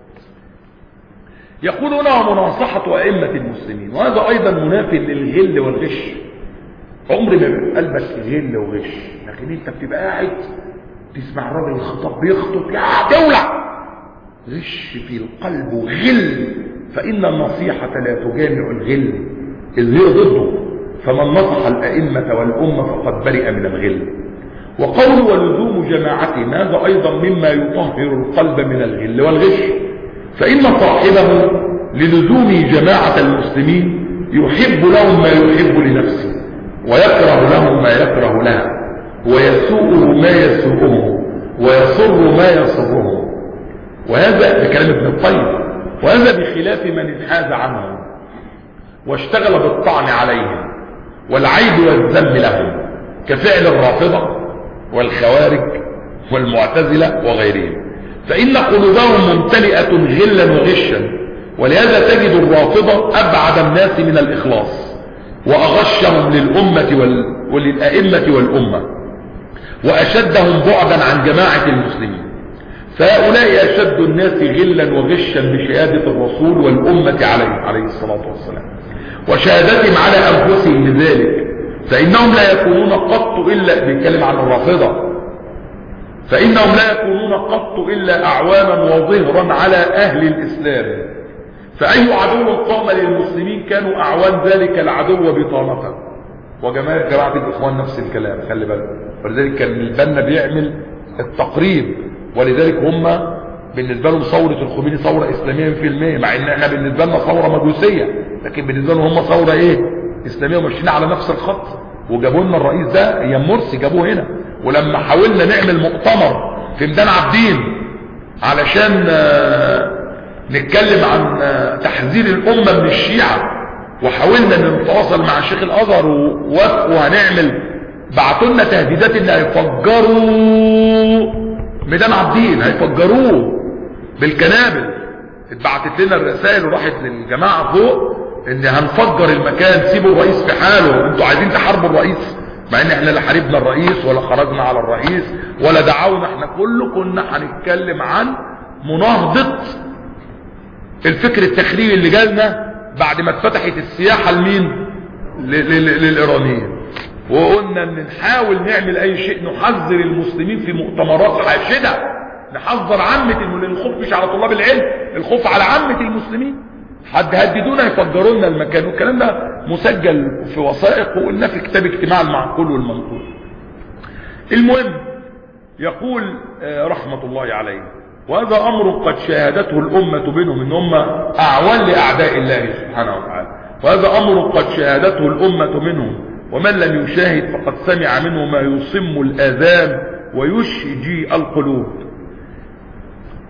يقولون مناصحة أئمة المسلمين وهذا أيضا منافي للغل والغش عمري ما قلبك غل وغش لكن انت بتبقى قاعد تسمع الراجل الخطاب بيخطب يا دولة غش في القلب وغل فإن النصيحة لا تجامع الغل إذ هي ضده فمن نصح الأئمة والأمة فقد برئ من الغل وقول ولزوم جماعتهم هذا أيضا مما يطهر القلب من الغل والغش فإن صاحبه للزوم جماعة المسلمين يحب لهم ما يحب لنفسه ويكره لهم ما يكره لها ويسوءه ما يسوءه ويصر ما يصره وهذا بكلام ابن القيم وهذا بخلاف من انحاز عنهم واشتغل بالطعن عليهم والعيب والذم لهم كفعل الرافضة والخوارج والمعتزلة وغيرهم فإن قلوبهم ممتلئة غلا وغشا ولهذا تجد الرافضة أبعد الناس من الإخلاص وأغشهم للأمة وال... وللأئمة والأمة وأشدهم بعدا عن جماعة المسلمين فهؤلاء أشد الناس غلا وغشا بشهادة الرسول والأمة عليه عليه الصلاة والسلام وشهادتهم على أنفسهم بذلك فإنهم لا يكونون قط إلا بيتكلم عن الرافضة فإنهم لا يكونون قط إلا أعوانا وظهرا على أهل الإسلام فأي عدو قام للمسلمين كانوا أعوان ذلك العدو بطانة وجماعة جماعة الإخوان نفس الكلام خلي بالك ولذلك كان البنا بيعمل التقريب ولذلك هم بالنسبة لهم ثورة الخميني ثورة إسلامية في المية مع إن احنا بالنسبة لنا ثورة مجوسية لكن بالنسبة لهم هم ثورة إيه إسلامية وماشيين على نفس الخط وجابوا لنا الرئيس ده أيام مرسي جابوه هنا ولما حاولنا نعمل مؤتمر في ميدان عابدين علشان نتكلم عن تحذير الأمة من الشيعة وحاولنا نتواصل مع شيخ الأزهر ووافقوا هنعمل بعتوا لنا تهديدات ان هيفجروا ميدان عابدين هيفجروه بالكنابل اتبعتت لنا الرسائل وراحت للجماعة فوق ان هنفجر المكان سيبوا الرئيس في حاله انتوا عايزين تحاربوا الرئيس مع ان احنا لا حاربنا الرئيس ولا خرجنا على الرئيس ولا دعونا احنا كله كنا هنتكلم عن مناهضة الفكر التخريبي اللي جالنا بعد ما اتفتحت السياحة لمين للايرانيين وقلنا ان نحاول نعمل اي شيء نحذر المسلمين في مؤتمرات حاشدة نحذر عامة لان الخوف مش على طلاب العلم الخوف على عامة المسلمين حد هددونا يفجروا لنا المكان والكلام ده مسجل في وثائق وقلنا في كتاب اجتماع المعقول والمنقول المهم يقول رحمة الله عليه وهذا امر قد شاهدته الامة بينهم ان هم اعوان لاعداء الله سبحانه وتعالى وهذا امر قد شاهدته الامة منهم ومن لم يشاهد فقد سمع منه ما يصم الاذان ويشجي القلوب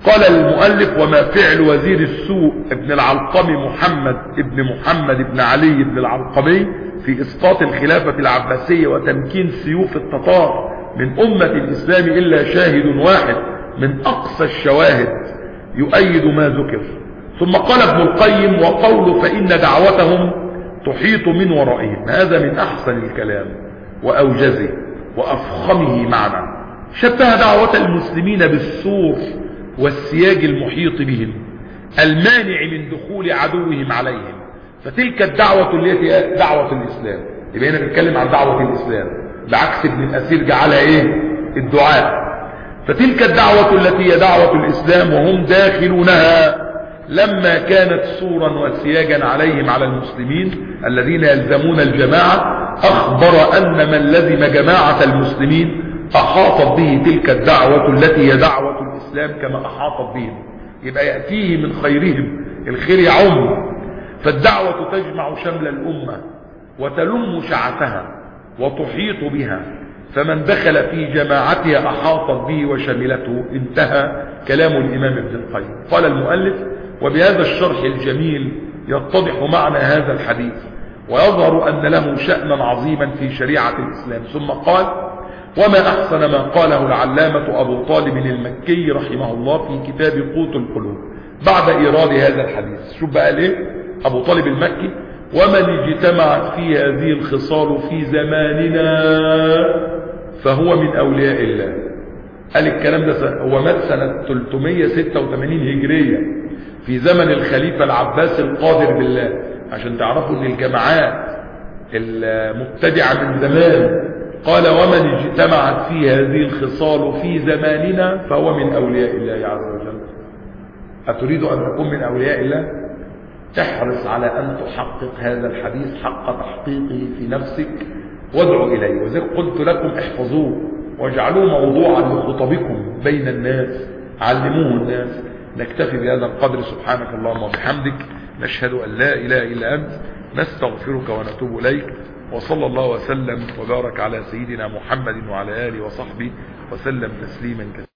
قال المؤلف وما فعل وزير السوء ابن العلقمي محمد ابن محمد ابن علي ابن العلقمي في اسقاط الخلافة العباسية وتمكين سيوف التتار من امة الاسلام الا شاهد واحد من اقصى الشواهد يؤيد ما ذكر ثم قال ابن القيم وقوله فان دعوتهم تحيط من ورائهم هذا من احسن الكلام واوجزه وافخمه معنى شبه دعوة المسلمين بالسور والسياج المحيط بهم المانع من دخول عدوهم عليهم فتلك الدعوة التي هي دعوة الإسلام يبقى هنا بنتكلم عن دعوة الإسلام بعكس ابن الأسير جعلها إيه الدعاء فتلك الدعوة التي هي دعوة الإسلام وهم داخلونها لما كانت سورا وسياجا عليهم على المسلمين الذين يلزمون الجماعة أخبر أن من لزم جماعة المسلمين أحاطت به تلك الدعوة التي هي دعوة الإسلام كما أحاطت بهم يبقى يأتيه من خيرهم الخير يعم فالدعوة تجمع شمل الأمة وتلم شعثها وتحيط بها فمن دخل في جماعتها أحاطت به وشملته انتهى كلام الإمام ابن القيم قال المؤلف وبهذا الشرح الجميل يتضح معنى هذا الحديث ويظهر أن له شأنا عظيما في شريعة الإسلام ثم قال وما أحسن ما قاله العلامة أبو طالب المكي رحمه الله في كتاب قوت القلوب بعد إيراد هذا الحديث شوف بقى ليه أبو طالب المكي ومن اجتمعت في هذه الخصال في زماننا فهو من أولياء الله قال الكلام ده هو مات سنة 386 هجرية في زمن الخليفة العباس القادر بالله عشان تعرفوا ان الجماعات المبتدعة من زمان قال ومن اجتمعت في هذه الخصال في زماننا فهو من أولياء الله عز وجل أتريد أن تكون من أولياء الله احرص على أن تحقق هذا الحديث حق تحقيقه في نفسك وادعو إليه وزي قلت لكم احفظوه واجعلوه موضوعا لخطبكم بين الناس علموه الناس نكتفي بهذا القدر سبحانك اللهم وبحمدك نشهد أن لا إله إلا أنت نستغفرك ونتوب إليك وصلى الله وسلم وبارك على سيدنا محمد وعلى آله وصحبه وسلم تسليما كثيرا